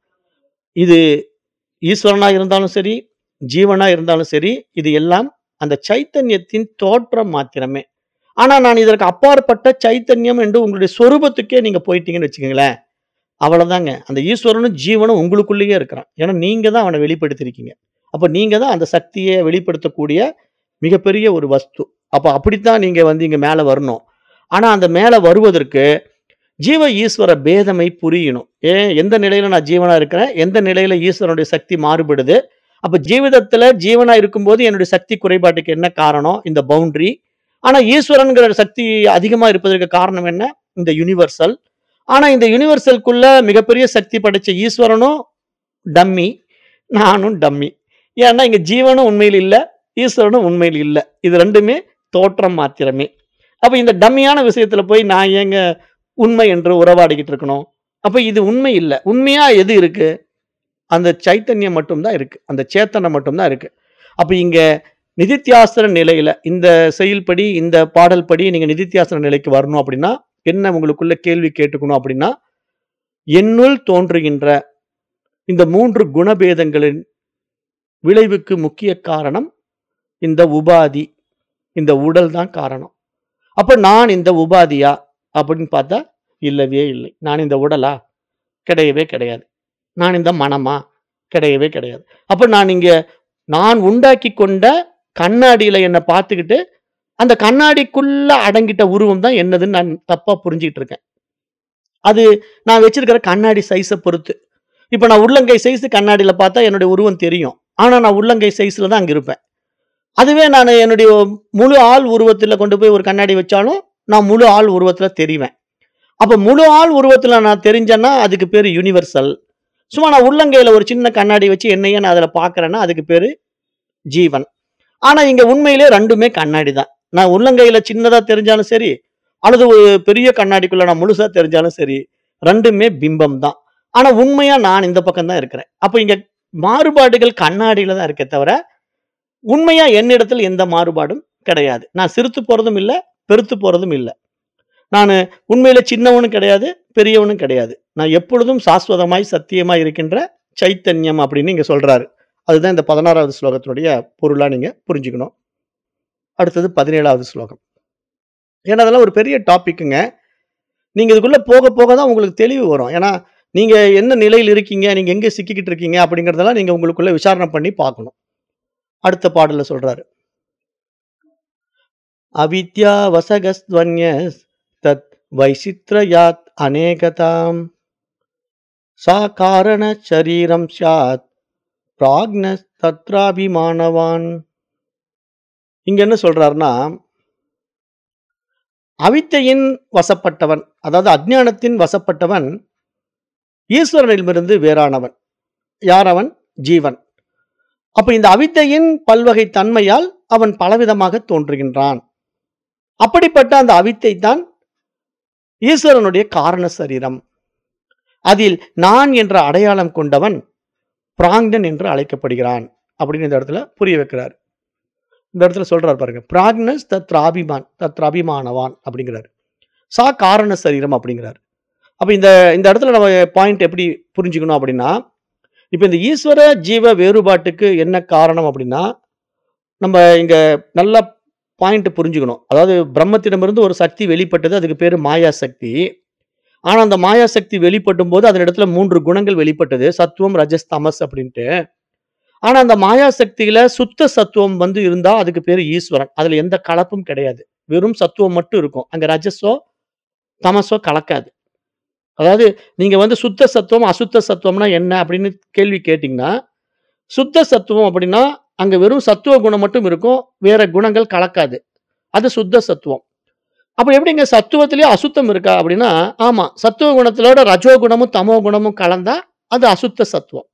இது ஈஸ்வரனா இருந்தாலும் சரி ஜீவனா இருந்தாலும் சரி இது எல்லாம் அந்த சைத்தன்யத்தின் தோற்றம் மாத்திரமே ஆனா நான் இதற்கு அப்பாற்பட்ட சைத்தன்யம் என்று உங்களுடைய சொரூபத்துக்கே நீங்க போயிட்டீங்கன்னு வச்சுக்கோங்களேன் அவ்வளவுதாங்க அந்த ஈஸ்வரனும் ஜீவனும் உங்களுக்குள்ளேயே இருக்கிறான் ஏன்னா நீங்க தான் அவனை வெளிப்படுத்திருக்கீங்க அப்ப நீங்க தான் அந்த சக்தியை வெளிப்படுத்தக்கூடிய மிகப்பெரிய ஒரு வஸ்து அப்ப அப்படித்தான் நீங்க வந்து இங்க மேல வரணும் ஆனா அந்த மேல வருவதற்கு ஜீவ ஈஸ்வர பேதமை புரியணும் ஏன் எந்த நிலையில நான் ஜீவனா இருக்கிறேன் எந்த நிலையில ஈஸ்வரனுடைய சக்தி மாறுபடுது அப்ப ஜீவிதத்துல ஜீவனா இருக்கும்போது என்னுடைய சக்தி குறைபாட்டுக்கு என்ன காரணம் இந்த பவுண்டரி ஆனா ஈஸ்வரன்கிற சக்தி அதிகமா இருப்பதற்கு காரணம் என்ன இந்த யுனிவர்சல் ஆனா இந்த யுனிவர்சல்குள்ள மிகப்பெரிய சக்தி படைச்ச ஈஸ்வரனும் டம்மி நானும் டம்மி ஏன்னா இங்க ஜீவனும் உண்மையில் இல்ல ஈஸ்வரனும் உண்மையில் இல்ல இது ரெண்டுமே தோற்றம் மாத்திரமே அப்ப இந்த டம்மியான விஷயத்துல போய் நான் ஏங்க உண்மை என்று உறவாடிக்கிட்டு இருக்கணும் அப்ப இது உண்மை இல்ல உண்மையா எது இருக்கு அந்த சைத்தன்யம் மட்டும்தான் இருக்கு அந்த சேத்தனை மட்டும்தான் இருக்கு அப்ப இங்க நிதித்தியாசன நிலையில இந்த செயல்படி இந்த பாடல் படி நீங்க நிதித்தியாசன நிலைக்கு வரணும் அப்படின்னா என்ன உங்களுக்குள்ள கேள்வி கேட்டுக்கணும் அப்படின்னா என்னுள் தோன்றுகின்ற இந்த மூன்று குணபேதங்களின் விளைவுக்கு முக்கிய காரணம் இந்த உபாதி இந்த உடல் தான் காரணம் அப்ப நான் இந்த உபாதியா அப்படின்னு பார்த்தா இல்லவே இல்லை நான் இந்த உடலா கிடையவே கிடையாது நான் இந்த மனமா கிடையவே கிடையாது அப்ப நான் இங்க நான் உண்டாக்கி கொண்ட கண்ணாடியில என்னை பார்த்துக்கிட்டு அந்த கண்ணாடிக்குள்ள அடங்கிட்ட உருவம் தான் என்னதுன்னு நான் தப்பா புரிஞ்சுக்கிட்டு இருக்கேன் அது நான் வச்சிருக்கிற கண்ணாடி சைஸை பொறுத்து இப்போ நான் உள்ளங்கை சைஸ் கண்ணாடியில பார்த்தா என்னுடைய உருவம் தெரியும் ஆனா நான் உள்ளங்கை சைஸ்ல தான் அங்க இருப்பேன் அதுவே நான் என்னுடைய முழு ஆள் உருவத்துல கொண்டு போய் ஒரு கண்ணாடி வச்சாலும் நான் முழு ஆள் உருவத்துல தெரிவேன் அப்ப முழு ஆள் உருவத்துல நான் தெரிஞ்சேன்னா அதுக்கு பேரு யுனிவர்சல் சும்மா நான் உள்ளங்கையில ஒரு சின்ன கண்ணாடி வச்சு என்னையே நான் அதுல பாக்குறேன்னா அதுக்கு பேரு ஜீவன் ஆனா இங்க உண்மையிலே ரெண்டுமே கண்ணாடி தான் நான் உள்ளங்கையில சின்னதா தெரிஞ்சாலும் சரி அல்லது ஒரு பெரிய கண்ணாடிக்குள்ள நான் முழுசா தெரிஞ்சாலும் சரி ரெண்டுமே பிம்பம் தான் ஆனா உண்மையா நான் இந்த பக்கம் தான் இருக்கிறேன் அப்ப இங்க மாறுபாடுகள் கண்ணாடியில தான் இருக்கே தவிர உண்மையா என்னிடத்தில் எந்த மாறுபாடும் கிடையாது நான் சிறுத்து போறதும் இல்லை பெருத்து போறதும் இல்லை நான் உண்மையில சின்னவனும் கிடையாது பெரியவனும் கிடையாது நான் எப்பொழுதும் சாஸ்வதமாய் சத்தியமாய் இருக்கின்ற சைத்தன்யம் அப்படின்னு இங்க சொல்றாரு அதுதான் இந்த பதினாறாவது ஸ்லோகத்தினுடைய பொருளா நீங்க புரிஞ்சுக்கணும் அடுத்தது பதினேழாவது ஸ்லோகம் ஏன்னா அதெல்லாம் ஒரு பெரிய டாபிக்குங்க நீங்க இதுக்குள்ள போக போக தான் உங்களுக்கு தெளிவு வரும் ஏன்னா நீங்க என்ன நிலையில் இருக்கீங்க நீங்க எங்க சிக்கிக்கிட்டு இருக்கீங்க அப்படிங்கறதெல்லாம் நீங்க உங்களுக்குள்ள விசாரணை பண்ணி பார்க்கணும் அடுத்த பாடல்ல சொல்றாரு அவித்யா வசகஸ்த்வன்யஸ் தத் வைசித்ரயாத் அநேகதாம் சா காரண சரீரம் ஸ்யாத் பிராக்னஸ் தத்ராபிமானவான் இங்க என்ன சொல்றாருன்னா அவித்தையின் வசப்பட்டவன் அதாவது அஜ்ஞானத்தின் வசப்பட்டவன் ஈஸ்வரனிடமிருந்து வேறானவன் யார் அவன் ஜீவன் அப்ப இந்த அவித்தையின் பல்வகை தன்மையால் அவன் பலவிதமாக தோன்றுகின்றான் அப்படிப்பட்ட அந்த அவித்தை தான் ஈஸ்வரனுடைய காரண சரீரம் அதில் நான் என்ற அடையாளம் கொண்டவன் பிராங்டன் என்று அழைக்கப்படுகிறான் அப்படின்னு இந்த இடத்துல புரிய வைக்கிறார் இந்த இடத்துல சொல்றாரு பாருங்க பிராக்னஸ் தத்ராபிமான் தத்ராபிமானவான் அப்படிங்கிறார் சா காரண சரீரம் அப்படிங்கிறார் அப்ப இந்த இந்த இடத்துல நம்ம பாயிண்ட் எப்படி புரிஞ்சுக்கணும் அப்படின்னா இப்ப இந்த ஈஸ்வர ஜீவ வேறுபாட்டுக்கு என்ன காரணம் அப்படின்னா நம்ம இங்க நல்ல பாயிண்ட் புரிஞ்சுக்கணும் அதாவது பிரம்மத்திடமிருந்து ஒரு சக்தி வெளிப்பட்டது அதுக்கு பேரு மாயா சக்தி ஆனா அந்த மாயா சக்தி வெளிப்பட்டும் போது அதன் இடத்துல மூன்று குணங்கள் வெளிப்பட்டது சத்துவம் ரஜஸ் தமஸ் அப்படின்ட்டு ஆனா அந்த மாயா சக்தியில சுத்த சத்துவம் வந்து இருந்தா அதுக்கு பேரு ஈஸ்வரன் அதுல எந்த கலப்பும் கிடையாது வெறும் சத்துவம் மட்டும் இருக்கும் அங்க ரஜஸோ தமஸோ கலக்காது அதாவது நீங்க வந்து சுத்த சத்துவம் அசுத்த சத்துவம்னா என்ன அப்படின்னு கேள்வி கேட்டீங்கன்னா சுத்த சத்துவம் அப்படின்னா அங்க வெறும் சத்துவ குணம் மட்டும் இருக்கும் வேற குணங்கள் கலக்காது அது சுத்த சத்துவம் அப்ப எப்படிங்க சத்துவத்திலேயே அசுத்தம் இருக்கா அப்படின்னா ஆமா சத்துவ குணத்திலோட ரஜோ குணமும் தமோ குணமும் கலந்தா அது அசுத்த சத்துவம்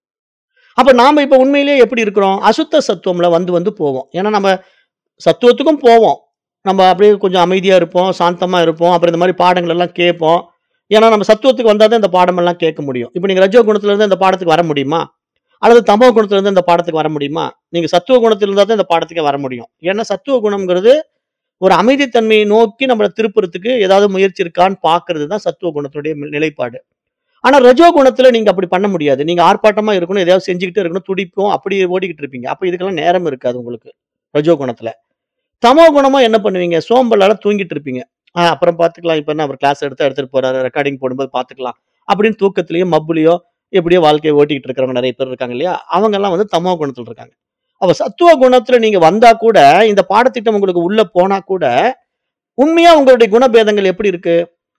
அப்ப நாம இப்ப உண்மையிலேயே எப்படி இருக்கிறோம் அசுத்த சத்துவம்ல வந்து வந்து போவோம் ஏன்னா நம்ம சத்துவத்துக்கும் போவோம் நம்ம அப்படியே கொஞ்சம் அமைதியா இருப்போம் சாந்தமா இருப்போம் அப்புறம் இந்த மாதிரி பாடங்கள் எல்லாம் கேட்போம் ஏன்னா நம்ம சத்துவத்துக்கு வந்தால் தான் இந்த பாடமெல்லாம் கேட்க முடியும் இப்போ நீங்கள் ரஜோ குணத்துல இருந்து இந்த பாடத்துக்கு வர முடியுமா அல்லது தமோ குணத்துல இருந்து இந்த பாடத்துக்கு வர முடியுமா நீங்க சத்துவ குணத்தில் இருந்தால் தான் இந்த பாடத்துக்கு வர முடியும் ஏன்னா சத்துவ குணம்ங்கிறது ஒரு அமைதித்தன்மையை நோக்கி நம்மளை திருப்புறதுக்கு ஏதாவது முயற்சி இருக்கான்னு பார்க்கிறது தான் சத்துவ குணத்துடைய நிலைப்பாடு ஆனா ரஜோ குணத்துல நீங்க அப்படி பண்ண முடியாது நீங்க ஆர்ப்பாட்டமா இருக்கணும் எதையாவது செஞ்சுக்கிட்டே இருக்கணும் துடிப்பும் அப்படி ஓடிக்கிட்டு இருப்பீங்க அப்ப இதுக்கெல்லாம் நேரம் இருக்காது உங்களுக்கு ரஜோ குணத்துல தமோ குணமா என்ன பண்ணுவீங்க சோம்பலால தூங்கிட்டு இருப்பீங்க ஆ, அப்புறம் பார்த்துக்கலாம் இப்போ என்ன அவர் கிளாஸ் எடுத்து எடுத்துட்டு போறாரு ரெக்கார்டிங் போடும்போது பார்த்துக்கலாம் அப்படின்னு தூக்கத்திலயோ மப்புலையோ எப்படியோ வாழ்க்கையை ஓட்டிக்கிட்டு இருக்கிறவங்க நிறைய பேர் இருக்காங்க இல்லையா அவங்க எல்லாம் வந்து தமோ குணத்துல இருக்காங்க அப்ப சத்துவ குணத்துல நீங்க வந்தா கூட இந்த பாடத்திட்டம் உங்களுக்கு உள்ள போனா கூட உண்மையா உங்களுடைய குணபேதங்கள் எப்படி இருக்கு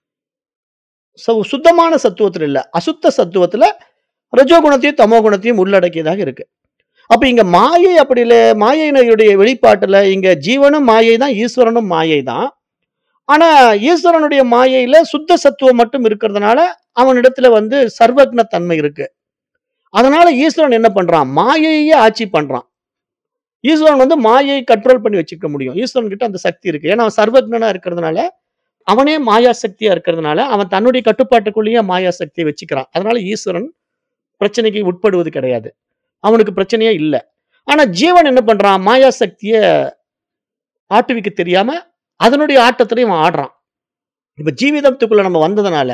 சு- சுத்தமான சத்துவத்துல இல்ல அசுத்த சத்துவத்துல ரஜோ குணத்தையும் தமோ குணத்தையும் உள்ளடக்கியதாக இருக்கு அப்ப இங்க மாயை அப்படி இல்ல மாயையினுடைய வெளிப்பாட்டுல இங்க ஜீவனும் மாயை தான் ஈஸ்வரனும் மாயை தான் ஆனா ஈஸ்வரனுடைய மாயையில சுத்த சத்துவம் மட்டும் இருக்கிறதுனால அவனிடத்துல வந்து சர்வக்ன தன்மை இருக்கு அதனால ஈஸ்வரன் என்ன பண்றான் மாயையே ஆட்சி பண்றான் ஈஸ்வரன் வந்து மாயையை கண்ட்ரோல் பண்ணி வச்சுக்க முடியும் ஈஸ்வரன் கிட்ட அந்த சக்தி இருக்கு ஏன்னா அவன் சர்வக்னனா இருக்கிறதுனால அவனே மாயா சக்தியா இருக்கிறதுனால அவன் தன்னுடைய கட்டுப்பாட்டுக்குள்ளேயே மாயா சக்தியை வச்சுக்கிறான் அதனால ஈஸ்வரன் பிரச்சனைக்கு உட்படுவது கிடையாது அவனுக்கு பிரச்சனையே இல்லை ஆனா ஜீவன் என்ன பண்றான் மாயா சக்தியை ஆட்டுவிக்க தெரியாம அதனுடைய ஆட்டத்திலையும் அவன் ஆடுறான் இப்ப ஜீவிதத்துக்குள்ள நம்ம வந்ததுனால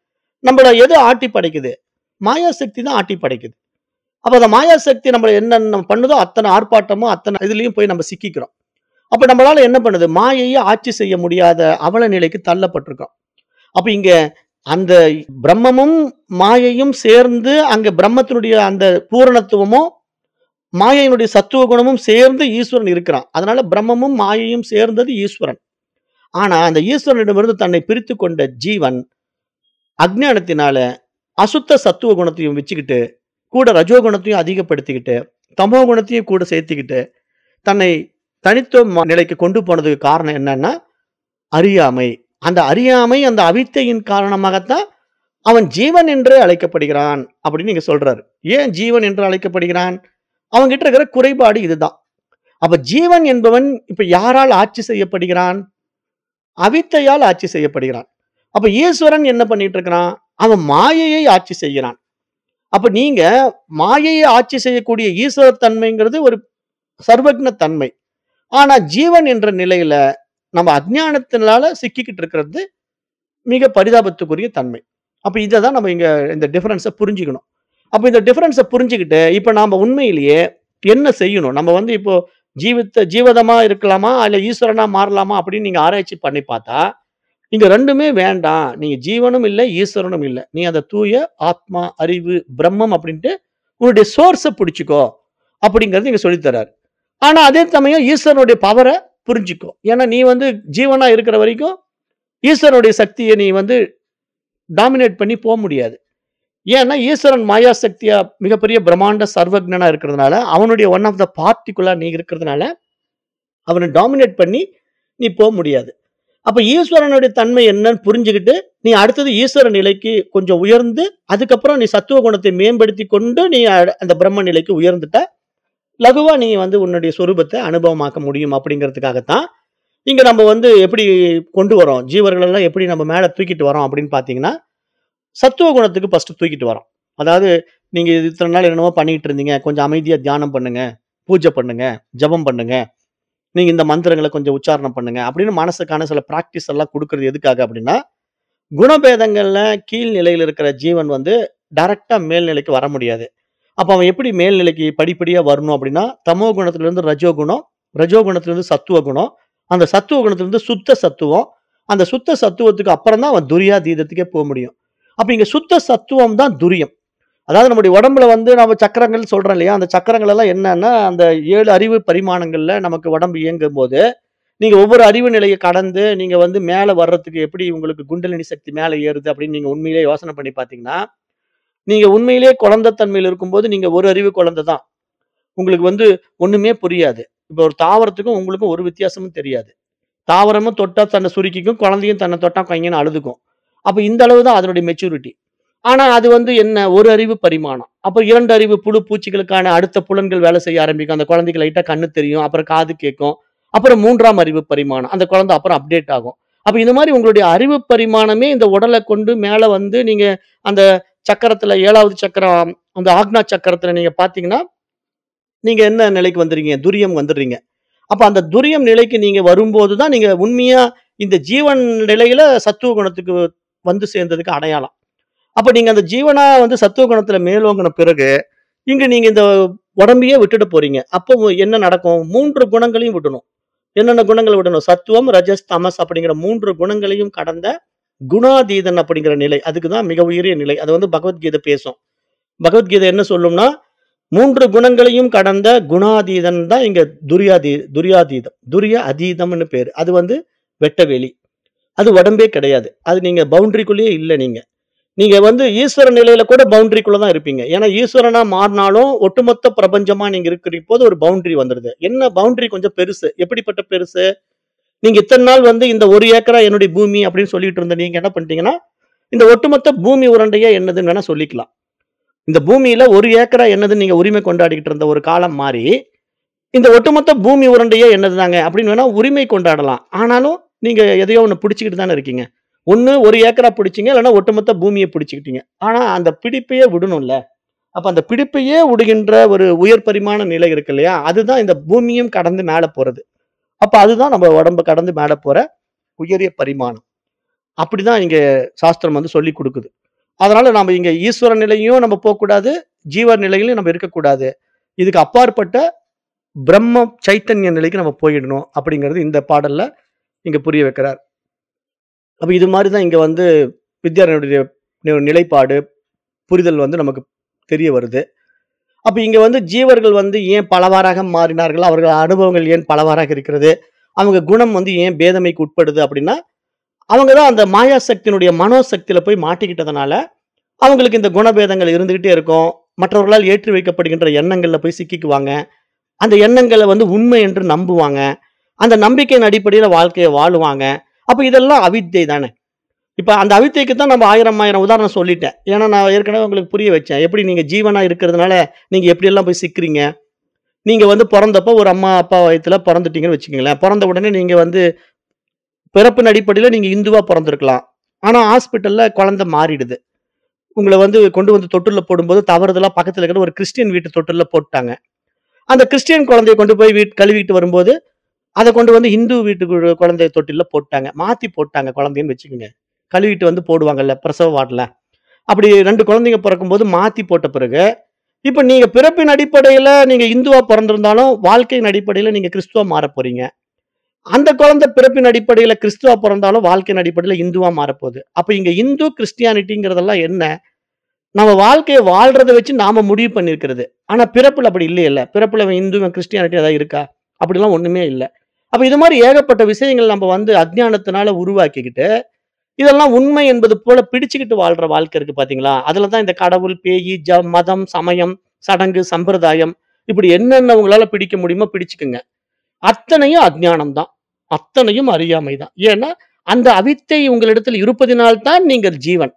நம்மள எது ஆட்டி படைக்குது மாயா சக்தி தான் ஆட்டி படைக்குது அப்ப அந்த மாயா சக்தி நம்மள என்னென்ன பண்ணுதோ அத்தனை ஆர்ப்பாட்டமோ அத்தனை இதுலயும் போய் நம்ம சிக்கிக்கிறோம் அப்ப நம்மளால என்ன பண்ணுது மாயையை ஆட்சி செய்ய முடியாத அவல நிலைக்கு தள்ளப்பட்டிருக்கோம் அப்ப இங்க அந்த பிரம்மமும் மாயையும் சேர்ந்து அங்க பிரம்மத்தினுடைய அந்த பூரணத்துவமும் மாயையினுடைய சத்துவ குணமும் சேர்ந்து ஈஸ்வரன் இருக்கிறான் அதனால பிரம்மமும் மாயையும் சேர்ந்தது ஈஸ்வரன் ஆனா அந்த ஈஸ்வரனிடமிருந்து தன்னை பிரித்து கொண்ட ஜீவன் அஜ்ஞானத்தினால அசுத்த சத்துவ குணத்தையும் வச்சுக்கிட்டு கூட ரஜோ குணத்தையும் அதிகப்படுத்திக்கிட்டு தமோ குணத்தையும் கூட சேர்த்துக்கிட்டு தன்னை தனித்துவ ம- நிலைக்கு கொண்டு போனதுக்கு காரணம் என்னன்னா அறியாமை அந்த அறியாமை அந்த அவித்தையின் காரணமாகத்தான் அவன் ஜீவன் என்று அழைக்கப்படுகிறான் அப்படின்னு நீங்க சொல்றாரு ஏன் ஜீவன் என்று அழைக்கப்படுகிறான் அவன்கிட்ட இருக்கிற குறைபாடு இதுதான் அப்ப ஜீவன் என்பவன் இப்ப யாரால் ஆட்சி செய்யப்படுகிறான் அவித்தையால் ஆட்சி செய்யப்படுகிறான் அப்ப ஈஸ்வரன் என்ன பண்ணிட்டு இருக்கிறான் அவன் மாயையை ஆட்சி செய்கிறான் அப்ப நீங்க மாயையை ஆட்சி செய்யக்கூடிய ஈஸ்வர தன்மைங்கிறது ஒரு சர்வக்ன தன்மை ஆனா ஜீவன் என்ற நிலையில நம்ம அஜ்ஞானத்தினால சிக்கிக்கிட்டு இருக்கிறது மிக பரிதாபத்துக்குரிய தன்மை அப்ப இதை தான் நம்ம இங்க இந்த டிஃபரன்ஸை புரிஞ்சுக்கணும் அப்ப இந்த டிஃபரன்ஸை புரிஞ்சுக்கிட்டு இப்ப நாம உண்மையிலேயே என்ன செய்யணும் நம்ம வந்து இப்போ ஜீவித்த ஜீவதமா இருக்கலாமா இல்ல ஈஸ்வரனா மாறலாமா அப்படின்னு நீங்க ஆராய்ச்சி பண்ணி பார்த்தா இங்க ரெண்டுமே வேண்டாம் நீங்க ஜீவனும் இல்லை ஈஸ்வரனும் இல்லை நீ அந்த தூய ஆத்மா அறிவு பிரம்மம் அப்படின்ட்டு உன்னுடைய சோர்ஸை பிடிச்சிக்கோ அப்படிங்கறது நீங்க சொல்லித்தராரு ஆனா அதே சமயம் ஈஸ்வரனுடைய பவரை புரிஞ்சுக்கோ. ஏன்னா நீ வந்து ஜீவனா இருக்கிற வரைக்கும், ஈஸ்வரனுடைய சக்திய நீ வந்து டாமினேட் பண்ணி போ முடியாது. ஏன்னா, ஈஸ்வரன் மாயா சக்தியா மிகப்பெரிய பிரம்மாண்ட சர்வக்ஞனா இருக்கிறதுனால, அவனுடைய ஒன் ஆஃப் த பார்ட்டிகுலா நீ இருக்கிறதுனால, அவன டாமினேட் பண்ணி நீ போ முடியாது. அப்ப ஈஸ்வரனுடைய தன்மை என்னன்னு புரிஞ்சுகிட்டு, நீ அடுத்தது ஈஸ்வர நிலைக்கு கொஞ்சம் உயர்ந்து, அதுக்கப்புறம் நீ சத்துவ குணத்தை மேம்படுத்திக் கொண்டு, நீ அ அந்த பிரம்ம நிலைக்கு உயர்ந்துட்ட, லகுவா நீ வந்து உன்னுடைய சொரூபத்த அனுபவமாக்க முடியும் அப்படிங்கிறதுக்காகத்தான், இங்க நம்ம வந்து எப்படி கொண்டு வரோம்? ஜீவர்கள் எல்லாம் எப்படி நம்ம மேல தூக்கிட்டு வரோம் அப்படின்னு பார்த்தீங்கன்னா, சத்துவ குணத்துக்கு ஃபர்ஸ்ட் தூக்கிட்டு வரோம். அதாவது நீங்க இத்தன நாள் என்னென்னமோ பண்ணிட்டு இருந்தீங்க. கொஞ்சம் அமைதியா தியானம் பண்ணுங்க, பூஜை பண்ணுங்க, ஜெபம் பண்ணுங்க. நீங்க இந்த மந்திரங்கள கொஞ்சம் உச்சாரணம் பண்ணுங்க. அப்படின்னு மனசுக்கான சில பிராக்டிஸ் எல்லாம் குடுக்குறது எதுக்காக அப்படின்னா, குணபேதங்கள்ல கீழ் நிலையில இருக்கிற ஜீவன் வந்து டைரக்ட்டா மேல் நிலைக்கு வர முடியாது. அப்ப அவன் எப்படி மேல் நிலைக்கு படிப்படியா வரணும் அப்படின்னா, தமோ குணத்திலிருந்து ரஜோ குணம், ரஜோ குணத்திலிருந்து சத்துவ குணம், அந்த சத்துவ குணத்திலிருந்து சுத்த சத்துவம், அந்த சுத்த சத்துவத்துக்கு அப்புறம் தான் அவன் துரியாதீதத்துக்கே போ முடியும். அப்ப இங்க சுத்த சத்துவம் தான் துரியம். அதாவது நம்முடைய உடம்புல வந்து நம்ம சக்கரங்கள் சொல்றோம் இல்லையா? அந்த சக்கரங்கள் எல்லாம் என்னன்னா, அந்த 7 அறிவு பரிமாணங்கள்ல நமக்கு உடம்பு இயங்கும்போது, நீங்க ஒவ்வொரு அறிவு நிலைய கடந்து, நீங்க வந்து மேல வர்றதுக்கு எப்படி உங்களுக்கு குண்டலினி சக்தி மேல ஏறுது அப்படின்னு நீங்க உண்மையிலேயே யோசனை பண்ணி பார்த்தீங்கன்னா, நீங்க உண்மையிலேயே குழந்தை தன்மையில இருக்கும்போது, நீங்க ஒரு அறிவு குழந்தை தான். உங்களுக்கு வந்து ஒண்ணுமே புரியாது. இப்ப ஒரு தாவரத்துக்கும் உங்களுக்கும் ஒரு வித்தியாசமும் தெரியாது. தாவரமும் தொட்டா தன்னை சுருக்கிக்கும், குழந்தையும் தன்னை தொட்டா கொய்ங்கன்னு அழுதுக்கும். அப்ப இந்த அளவு தான் அதனுடைய மெச்சூரிட்டி. ஆனா அது வந்து என்ன? ஒரு அறிவு பரிமாணம். அப்ப 2 அறிவு புழு, பூச்சிகளுக்கான அடுத்த புலன்கள் வேலை செய்ய ஆரம்பிக்கும். அந்த குழந்தைக்கு லைட்டா கண்ணு தெரியும். அப்புறம் காது கேட்கும். அப்புறம் 3ஆம் அறிவு பரிமாணம். அந்த குழந்தை அப்புறம் அப்டேட் ஆகும். அப்ப இந்த மாரி உங்களுடைய அறிவு பரிமாணமே இந்த உடல கொண்டு மேல வந்து நீங்க அந்த சக்கரத்துல 7வது சக்கரம், அந்த ஆக்னா சக்கரத்துல நீங்க பார்த்தீங்கன்னா, நீங்க என்ன நிலைக்கு வந்துர்றீங்க? துரியம் வந்துர்றீங்க. அப்ப அந்த துரியம் நிலைக்கு நீங்க வரும்போது தான், நீங்க உண்மையா இந்த ஜீவன் நிலையில சத்துவ குணத்துக்கு வந்து சேர்ந்ததுக்கு அடையாளம். அப்ப நீங்க அந்த ஜீவனா வந்து சத்துவ குணத்துல மேலோங்குன பிறகு, இங்க நீங்க இந்த உடம்பையே விட்டுட போறீங்க. அப்போ என்ன நடக்கும்? 3 குணங்களையும் விடணும். என்னென்ன குணங்கள விடணும்? சத்துவம், ரஜஸ், தமஸ் அப்படிங்கிற 3 குணங்களையும் கடந்த குணாதீதன் அப்படிங்கிற நிலை. அதுக்கு தான் மிக உயரிய நிலை. அது வந்து பகவத்கீதை பேசும். பகவத்கீதை என்ன சொல்லும்னா, 3 குணங்களையும் கடந்த குணாதீதன் தான் இங்க துரியாதீ துரியாதீதம். துரிய அதீதம்னு பேரு. அது வந்து வெட்டவெளி. அது உடம்பே கிடையாது. அது நீங்க பவுண்டரிக்குள்ளேயே இல்ல நீங்க. நீங்க வந்து ஈஸ்வர நிலையில கூட பவுண்டரிக்குள்ள தான் இருப்பீங்க. ஏன்னா ஈஸ்வரனா மாறுனாலும், ஒட்டுமொத்த பிரபஞ்சமா நீங்க இருக்கிறபோது ஒரு பவுண்டரி வந்துருது. என்ன பவுண்டரி கொஞ்சம் பெருசு. எப்படிப்பட்ட பெருசு? நீங்க இத்தன நாள் வந்து இந்த 1 ஏக்கரா என்னுடைய பூமி அப்படின்னு சொல்லிட்டு இருந்த நீங்க என்ன பண்ணிட்டீங்கன்னா, இந்த ஒட்டுமொத்த பூமி உருண்டையே என்னதுன்னு வேணா சொல்லிக்கலாம். இந்த பூமியில 1 ஏக்கரா என்னதுன்னு நீங்க உரிமை கொண்டாடிக்கிட்டு இருந்த ஒரு காலம் மாறி, இந்த ஒட்டுமொத்த பூமி உருண்டையே என்னதுதாங்க அப்படின்னு வேணா உரிமை கொண்டாடலாம். ஆனாலும் நீங்க எதையோ ஒண்ணு பிடிச்சுக்கிட்டு தானே இருக்கீங்க. ஒண்ணு 1 ஏக்கரா பிடிச்சீங்க, இல்லன்னா ஒட்டுமொத்த பூமிய பிடிச்சுக்கிட்டீங்க. ஆனா அந்த பிடிப்பையே விடணும்ல. அப்ப அந்த பிடிப்பையே விடுகின்ற ஒரு உயர் பரிமாண நிலை இருக்கு இல்லையா? அதுதான் இந்த பூமியும் கடந்து மேல போறது. அப்ப அதுதான் நம்ம உடம்ப கடந்து மேல போற உயரிய பரிமாணம். அப்படிதான் இங்க சாஸ்திரம் வந்து சொல்லிக் குடுக்குது. அதனால நாம இங்க ஈஸ்வர நிலையும் நம்ம போக்கூடாது, ஜீவ நிலையிலும் நம்ம இருக்கக்கூடாது. இதுக்கு அப்பாற்பட்ட பிரம்ம சைத்தன்ய நிலைக்கு நம்ம போயிடணும் அப்படிங்கிறது இந்த பாடல்ல இங்க புரிய வைக்கிறார். அப்ப இது மாரி தான் இங்க வந்து வித்யாரண்யருடைய நி நிலைப்பாடு, புரிதல் வந்து நமக்கு தெரிய வருது. அப்ப இங்க வந்து ஜீவர்கள் வந்து ஏன் பலவாறாக மாறினார்கள்? அவர்கள் அனுபவங்கள் ஏன் பலவாறாக இருக்கிறது? அவங்க குணம் வந்து ஏன் பேதமைக்கு உட்படுது அப்படின்னா, அவங்க தான் அந்த மாயா சக்தியினுடைய மனோசக்தியில போய் மாட்டிக்கிட்டதுனால, அவங்களுக்கு இந்த குணபேதங்கள் இருந்துகிட்டே இருக்கும். மற்றவர்களால் ஏற்றி வைக்கப்படுகின்ற எண்ணங்கள்ல போய் சிக்கிக்குவாங்க. அந்த எண்ணங்கள வந்து உண்மை என்று நம்புவாங்க. அந்த நம்பிக்கையின் அடிப்படையில வாழ்க்கைய வாழுவாங்க. அப்ப இதெல்லாம் அவித்தை தானே. இப்ப அந்த அவித்தைக்கு தான் நம்ம 1000 1000 உதாரணம் சொல்லிட்டேன். ஏன்னா நான் ஏற்கனவே உங்களுக்கு புரிய வச்சேன். எப்படி நீங்க ஜீவனா இருக்கிறதுனால, நீங்க எப்படியெல்லாம் போய் சிக்கிறீங்க. நீங்க வந்து பொறந்தப்போ ஒரு அம்மா, அப்பா வயித்துல பொறந்துட்டீங்கன்னு வச்சுக்கங்களேன். பொறந்த உடனே நீங்க வந்து பிறப்பின் அடிப்படையில நீங்க இந்துவா பொறந்திருக்கலாம். ஆனா ஹாஸ்பிட்டல்ல குழந்தை மாறிடுது. உங்கள வந்து கொண்டு வந்து தொட்டில்ல போடும்போது தவறுதலா பக்கத்துல இருக்கிற ஒரு கிறிஸ்டியன் வீட்டு தொட்டில்ல போட்டுட்டாங்க. அந்த கிறிஸ்டியன் குழந்தைய கொண்டு போய் வீட் கழுவிட்டு வரும்போது, அத கொண்டு வந்து இந்து வீட்டு கு குழந்தை தொட்டில்ல போட்டாங்க. மாத்தி போட்டாங்க குழந்தைன்னு வச்சுக்கங்க. கழுவிட்டு வந்து போடுவாங்கல்ல பிரசவ வார்டுல. அப்படி 2 குழந்தைங்க பொறக்கும்போது மாத்தி போட்ட பிறகு, இப்ப நீங்க பிறப்பின் அடிப்படையில நீங்க இந்துவா பொறந்திருந்தாலும், வாழ்க்கையின் அடிப்படையில நீங்க கிறிஸ்துவா மாறப் போறீங்க. அந்த குழந்தை பிறப்பின் அடிப்படையில கிறிஸ்துவா பொறந்தாலும், வாழ்க்கையின் அடிப்படையில இந்துவா மாறப்போகுது. அப்ப இங்க இந்து, கிறிஸ்டியானிட்டிங்கிறதெல்லாம் என்ன? நம்ம வாழ்க்கைய வாழ்றத வச்சு நாம முடிவு பண்ணியிருக்கிறது. ஆனா பிறப்புல அப்படி இல்லையல்ல. பிறப்புல இவன் இந்து, இவன் கிறிஸ்டியானிட்டி ஏதாவது இருக்கா? அப்படிலாம் ஒண்ணுமே இல்ல. அப்ப இது மாரி ஏகப்பட்ட விஷயங்கள் நம்ம வந்து அஞ்ஞானத்தினால உருவாக்கிக்கிட்டு, இதெல்லாம் உண்மை என்பது போல பிடிச்சுக்கிட்டு வாழ்ற வாழ்க்கை இருக்கு பார்த்தீங்களா? அதுல தான் இந்த கடவுள், பேயி, ஜ மதம், சமயம், சடங்கு, சம்பிரதாயம் இப்படி என்னென்ன உங்களால பிடிக்க முடியுமோ பிடிச்சுக்குங்க. அத்தனையும் அஞ்ஞானம் தான். அத்தனையும் அறியாமை தான். ஏன்னா, அந்த அவித்தை உங்களிடத்தில் இருப்பதினால் தான் நீங்கள் ஜீவன்.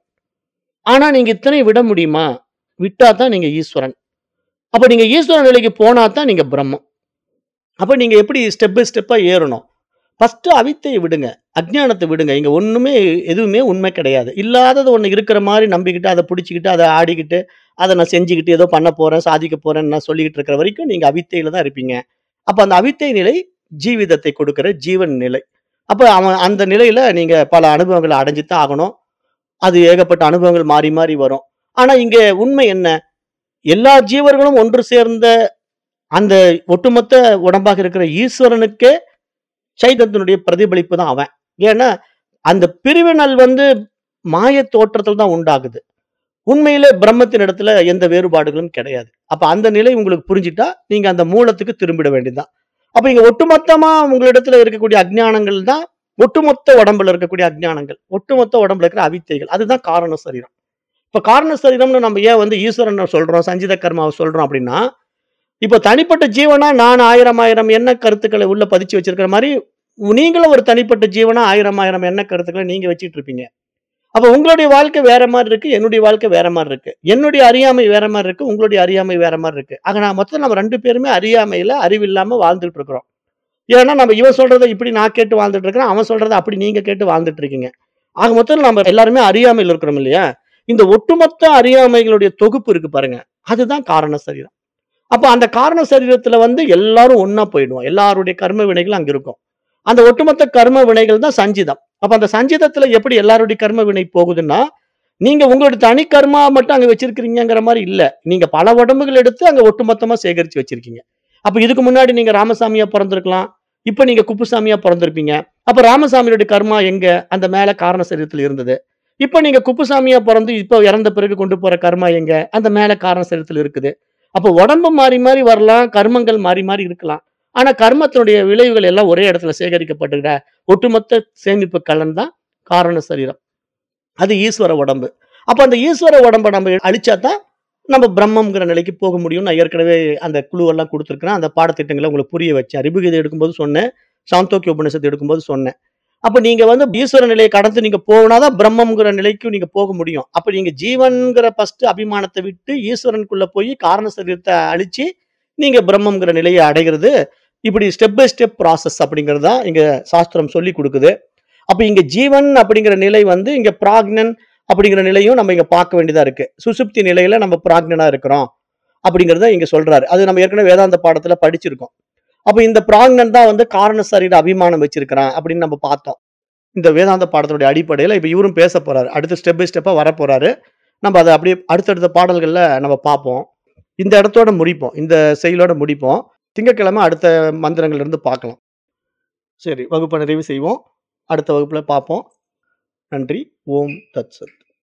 ஆனா நீங்க இத்தனையும் விட முடியுமா? விட்டா தான் நீங்க ஈஸ்வரன். அப்ப நீங்க ஈஸ்வர நிலைக்கு போனா தான் நீங்க பிரம்மம். அப்ப நீங்க எப்படி ஸ்டெப் பை ஸ்டெப்பா ஏறணும்? ஃபர்ஸ்ட்டு அவித்தைய விடுங்க. அஞ்ஞானத்த விடுங்க. இங்க ஒண்ணுமே எதுவுமே உண்மை கிடையாது. இல்லாதது ஒண்ணு இருக்கிற மாரி நம்பிக்கிட்டு, அத புடிச்சுக்கிட்டு, அத ஆடிக்கிட்டு, அத நான் செஞ்சுக்கிட்டு ஏதோ பண்ண போறேன், சாதிக்க போறேன்னு நான் சொல்லிக்கிட்டு இருக்கிற வரைக்கும் நீங்க அவித்தையில தான் இருப்பீங்க. அப்ப அந்த அவித்தை நிலை ஜீவிதத்தை கொடுக்கிற ஜீவன் நிலை. அப்ப அவன் அந்த நிலையில நீங்க பல அனுபவங்கள அடைஞ்சு தான் ஆகணும். அது ஏகப்பட்ட அனுபவங்கள் மாறி, மாறி வரும். ஆனா இங்க உண்மை என்ன? எல்லா ஜீவர்களும் ஒன்று சேர்ந்த அந்த ஒட்டுமொத்த உடம்பாக இருக்கிற ஈஸ்வரனுக்கே சைதன்யத்தினுடைய பிரதிபலிப்பு தான் அவன். ஏன்னா, அந்த பிரிவினல் வந்து மாயத் தோற்றத்துல தான் உண்டாகுது. உண்மையிலே பிரம்மத்தின் இடத்துல எந்த வேறுபாடுகளும் கிடையாது. அப்ப அந்த நிலை உங்களுக்கு புரிஞ்சுட்டா, நீங்க அந்த மூலத்துக்கு திரும்பிட வேண்டியது தான். அப்ப இங்க ஒட்டுமொத்தமா உங்களிடத்துல இருக்கக்கூடிய அஞ்ஞானங்கள் தான் ஒட்டுமொத்த உடம்புல இருக்கக்கூடிய அஞ்ஞானங்கள். ஒட்டுமொத்த உடம்புல இருக்கிற அவித்தைகள். அதுதான் காரண சரீரம். இப்ப காரண சரீரம்னு நம்ம ஏன் வந்து ஈஸ்வரன சொல்றோம், சஞ்சித கர்மாவ சொல்றோம் அப்படின்னா, இப்ப தனிப்பட்ட ஜீவனா நான் 1000 1000 எண்ண கருத்துக்கள உள்ள பதிச்சு வச்சிருக்கிற மாரி, நீங்களும் ஒரு தனிப்பட்ட ஜீவனா 1000 1000 எண்ண கருத்துக்கள நீங்க வச்சுட்டு இருப்பீங்க. அப்ப உங்களுடைய வாழ்க்கை வேற மாரி இருக்கு. என்னுடைய வாழ்க்கை வேற மாரி இருக்கு. என்னுடைய அறியாமை வேற மாரி இருக்கு. உங்களுடைய அறியாமை வேற மாரி இருக்கு. ஆக நான் மொத்தத்துல நம்ம 2 பேருமே அறியாமையில, அறிவில்லாம வாழ்ந்துட்டு இருக்கிறோம். ஏன்னா நம்ம இவன் சொல்றத இப்படி நான் கேட்டு வாழ்ந்துட்டு இருக்கிறேன். அவன் சொல்றத அப்படி நீங்க கேட்டு வாழ்ந்துட்டு இருக்கீங்க. ஆக மொத்தத்துல நம்ம எல்லாருமே அறியாமையில இருக்கிறோம் இல்லையா? இந்த ஒட்டுமொத்த அறியாமைகளுடைய தொகுப்பு இருக்கு பாருங்க. அதுதான் காரண சரீரம். அப்ப அந்த காரண சரீரத்துல வந்து எல்லாரும் ஒண்ணா போயிடுவோம். எல்லாருடைய கர்ம வினைகளும் அங்க இருக்கும். அந்த ஒட்டுமொத்த கர்ம வினைகள் தான் சஞ்சிதம். அப்ப அந்த சஞ்சிதத்துல எப்படி எல்லாருடைய கர்ம வினை போகுதுன்னா, நீங்க உங்களுடைய தனி கர்மா மட்டும் அங்க வச்சிருக்கிறீங்கங்கிற மாரி இல்ல. நீங்க பல உடம்புகள் எடுத்து அங்க ஒட்டுமொத்தமா சேகரிச்சு வச்சிருக்கீங்க. அப்ப இதுக்கு முன்னாடி நீங்க ராமசாமியா பொறந்திருக்கலாம். இப்ப நீங்க குப்புசாமியா பொறந்திருப்பீங்க. அப்ப ராமசாமியோட கர்மா எங்க? அந்த மேல காரண சரீரத்துல இருந்தது. இப்ப நீங்க குப்புசாமியா பொறந்து இப்ப இறந்த பிறகு கொண்டு போற கர்மா எங்க? அந்த மேல காரண சரீரத்துல இருக்குது. அப்ப உடம்பு மாறி, மாறி வரலாம். கர்மங்கள் மாறி, மாறி இருக்கலாம். ஆனா கர்மத்தினுடைய விளைவுகள் எல்லாம் ஒரே இடத்துல சேகரிக்கப்படுகிற ஒட்டுமொத்த சேமிப்பு கலன் தான் காரண சரீரம். அது ஈஸ்வர உடம்பு. அப்ப அந்த ஈஸ்வர உடம்ப நம்ம அழிச்சா தான், நம்ம பிரம்மம்ங்கிற நிலைக்கு போக முடியும்னு நான் ஏற்கனவே அந்த குழுவெல்லாம் குடுத்திருக்கிறேன். அந்த பாடத்திட்டங்கள உங்களுக்கு புரிய வச்சேன். ரிபுகீதை எடுக்கும்போது சொன்னேன். சாந்தோக்கிய உபநிஷத்து எடுக்கும்போது சொன்னேன். அப்ப நீங்க வந்து ஈஸ்வர நிலைய கடந்து நீங்க போனா தான் பிரம்மம்ங்கிற நிலைக்கு நீங்க போக முடியும். அப்ப நீங்க ஜீவன்ங்கிற ஃபர்ஸ்ட் அபிமானத்த விட்டு ஈஸ்வரனுக்குள்ள போய் காரண சரீரத்த அழிச்சு, நீங்க பிரம்மம்ங்கிற நிலைய அடைகிறது, இப்படி ஸ்டெப் பை ஸ்டெப் ப்ராசஸ் அப்படிங்கிறது தான் இங்க சாஸ்திரம் சொல்லிக் குடுக்குது. அப்ப இங்க ஜீவன் அப்படிங்கிற நிலை வந்து இங்க பிராக்ஞன் அப்படிங்கிற நிலையும் நம்ம இங்க பார்க்க வேண்டியதா இருக்கு. சுசுப்தி நிலையில நம்ம பிராக்ஞனா இருக்கிறோம். அப்படிங்கிறத இங்க சொல்றாரு. அது நம்ம ஏற்கனவே வேதாந்த பாடத்துல படிச்சிருக்கோம். அப்ப இந்த பிராக்ஞன் தான் வந்து காரண சரீர அபிமானம் வச்சிருக்கிறான் அப்படின்னு நம்ம பார்த்தோம். இந்த வேதாந்த பாடத்தினுடைய அடிப்படையில இப்ப இவரும் பேசப் போறாரு. அடுத்து ஸ்டெப் பை ஸ்டெப்பா வரப்போறாரு. நம்ம அத அப்படியே அடுத்தடுத்த பாடல்கள்ல நம்ம பார்ப்போம். இந்த இடத்தோட முடிப்போம். இந்த செயலோட முடிப்போம். திங்கட்கிழமை அடுத்த மந்திரங்கள்ல இருந்து பார்க்கலாம். சரி, வகுப்ப நிறைவு செய்வோம். அடுத்த வகுப்புல பார்ப்போம். நன்றி. ஓம் தத் சத்.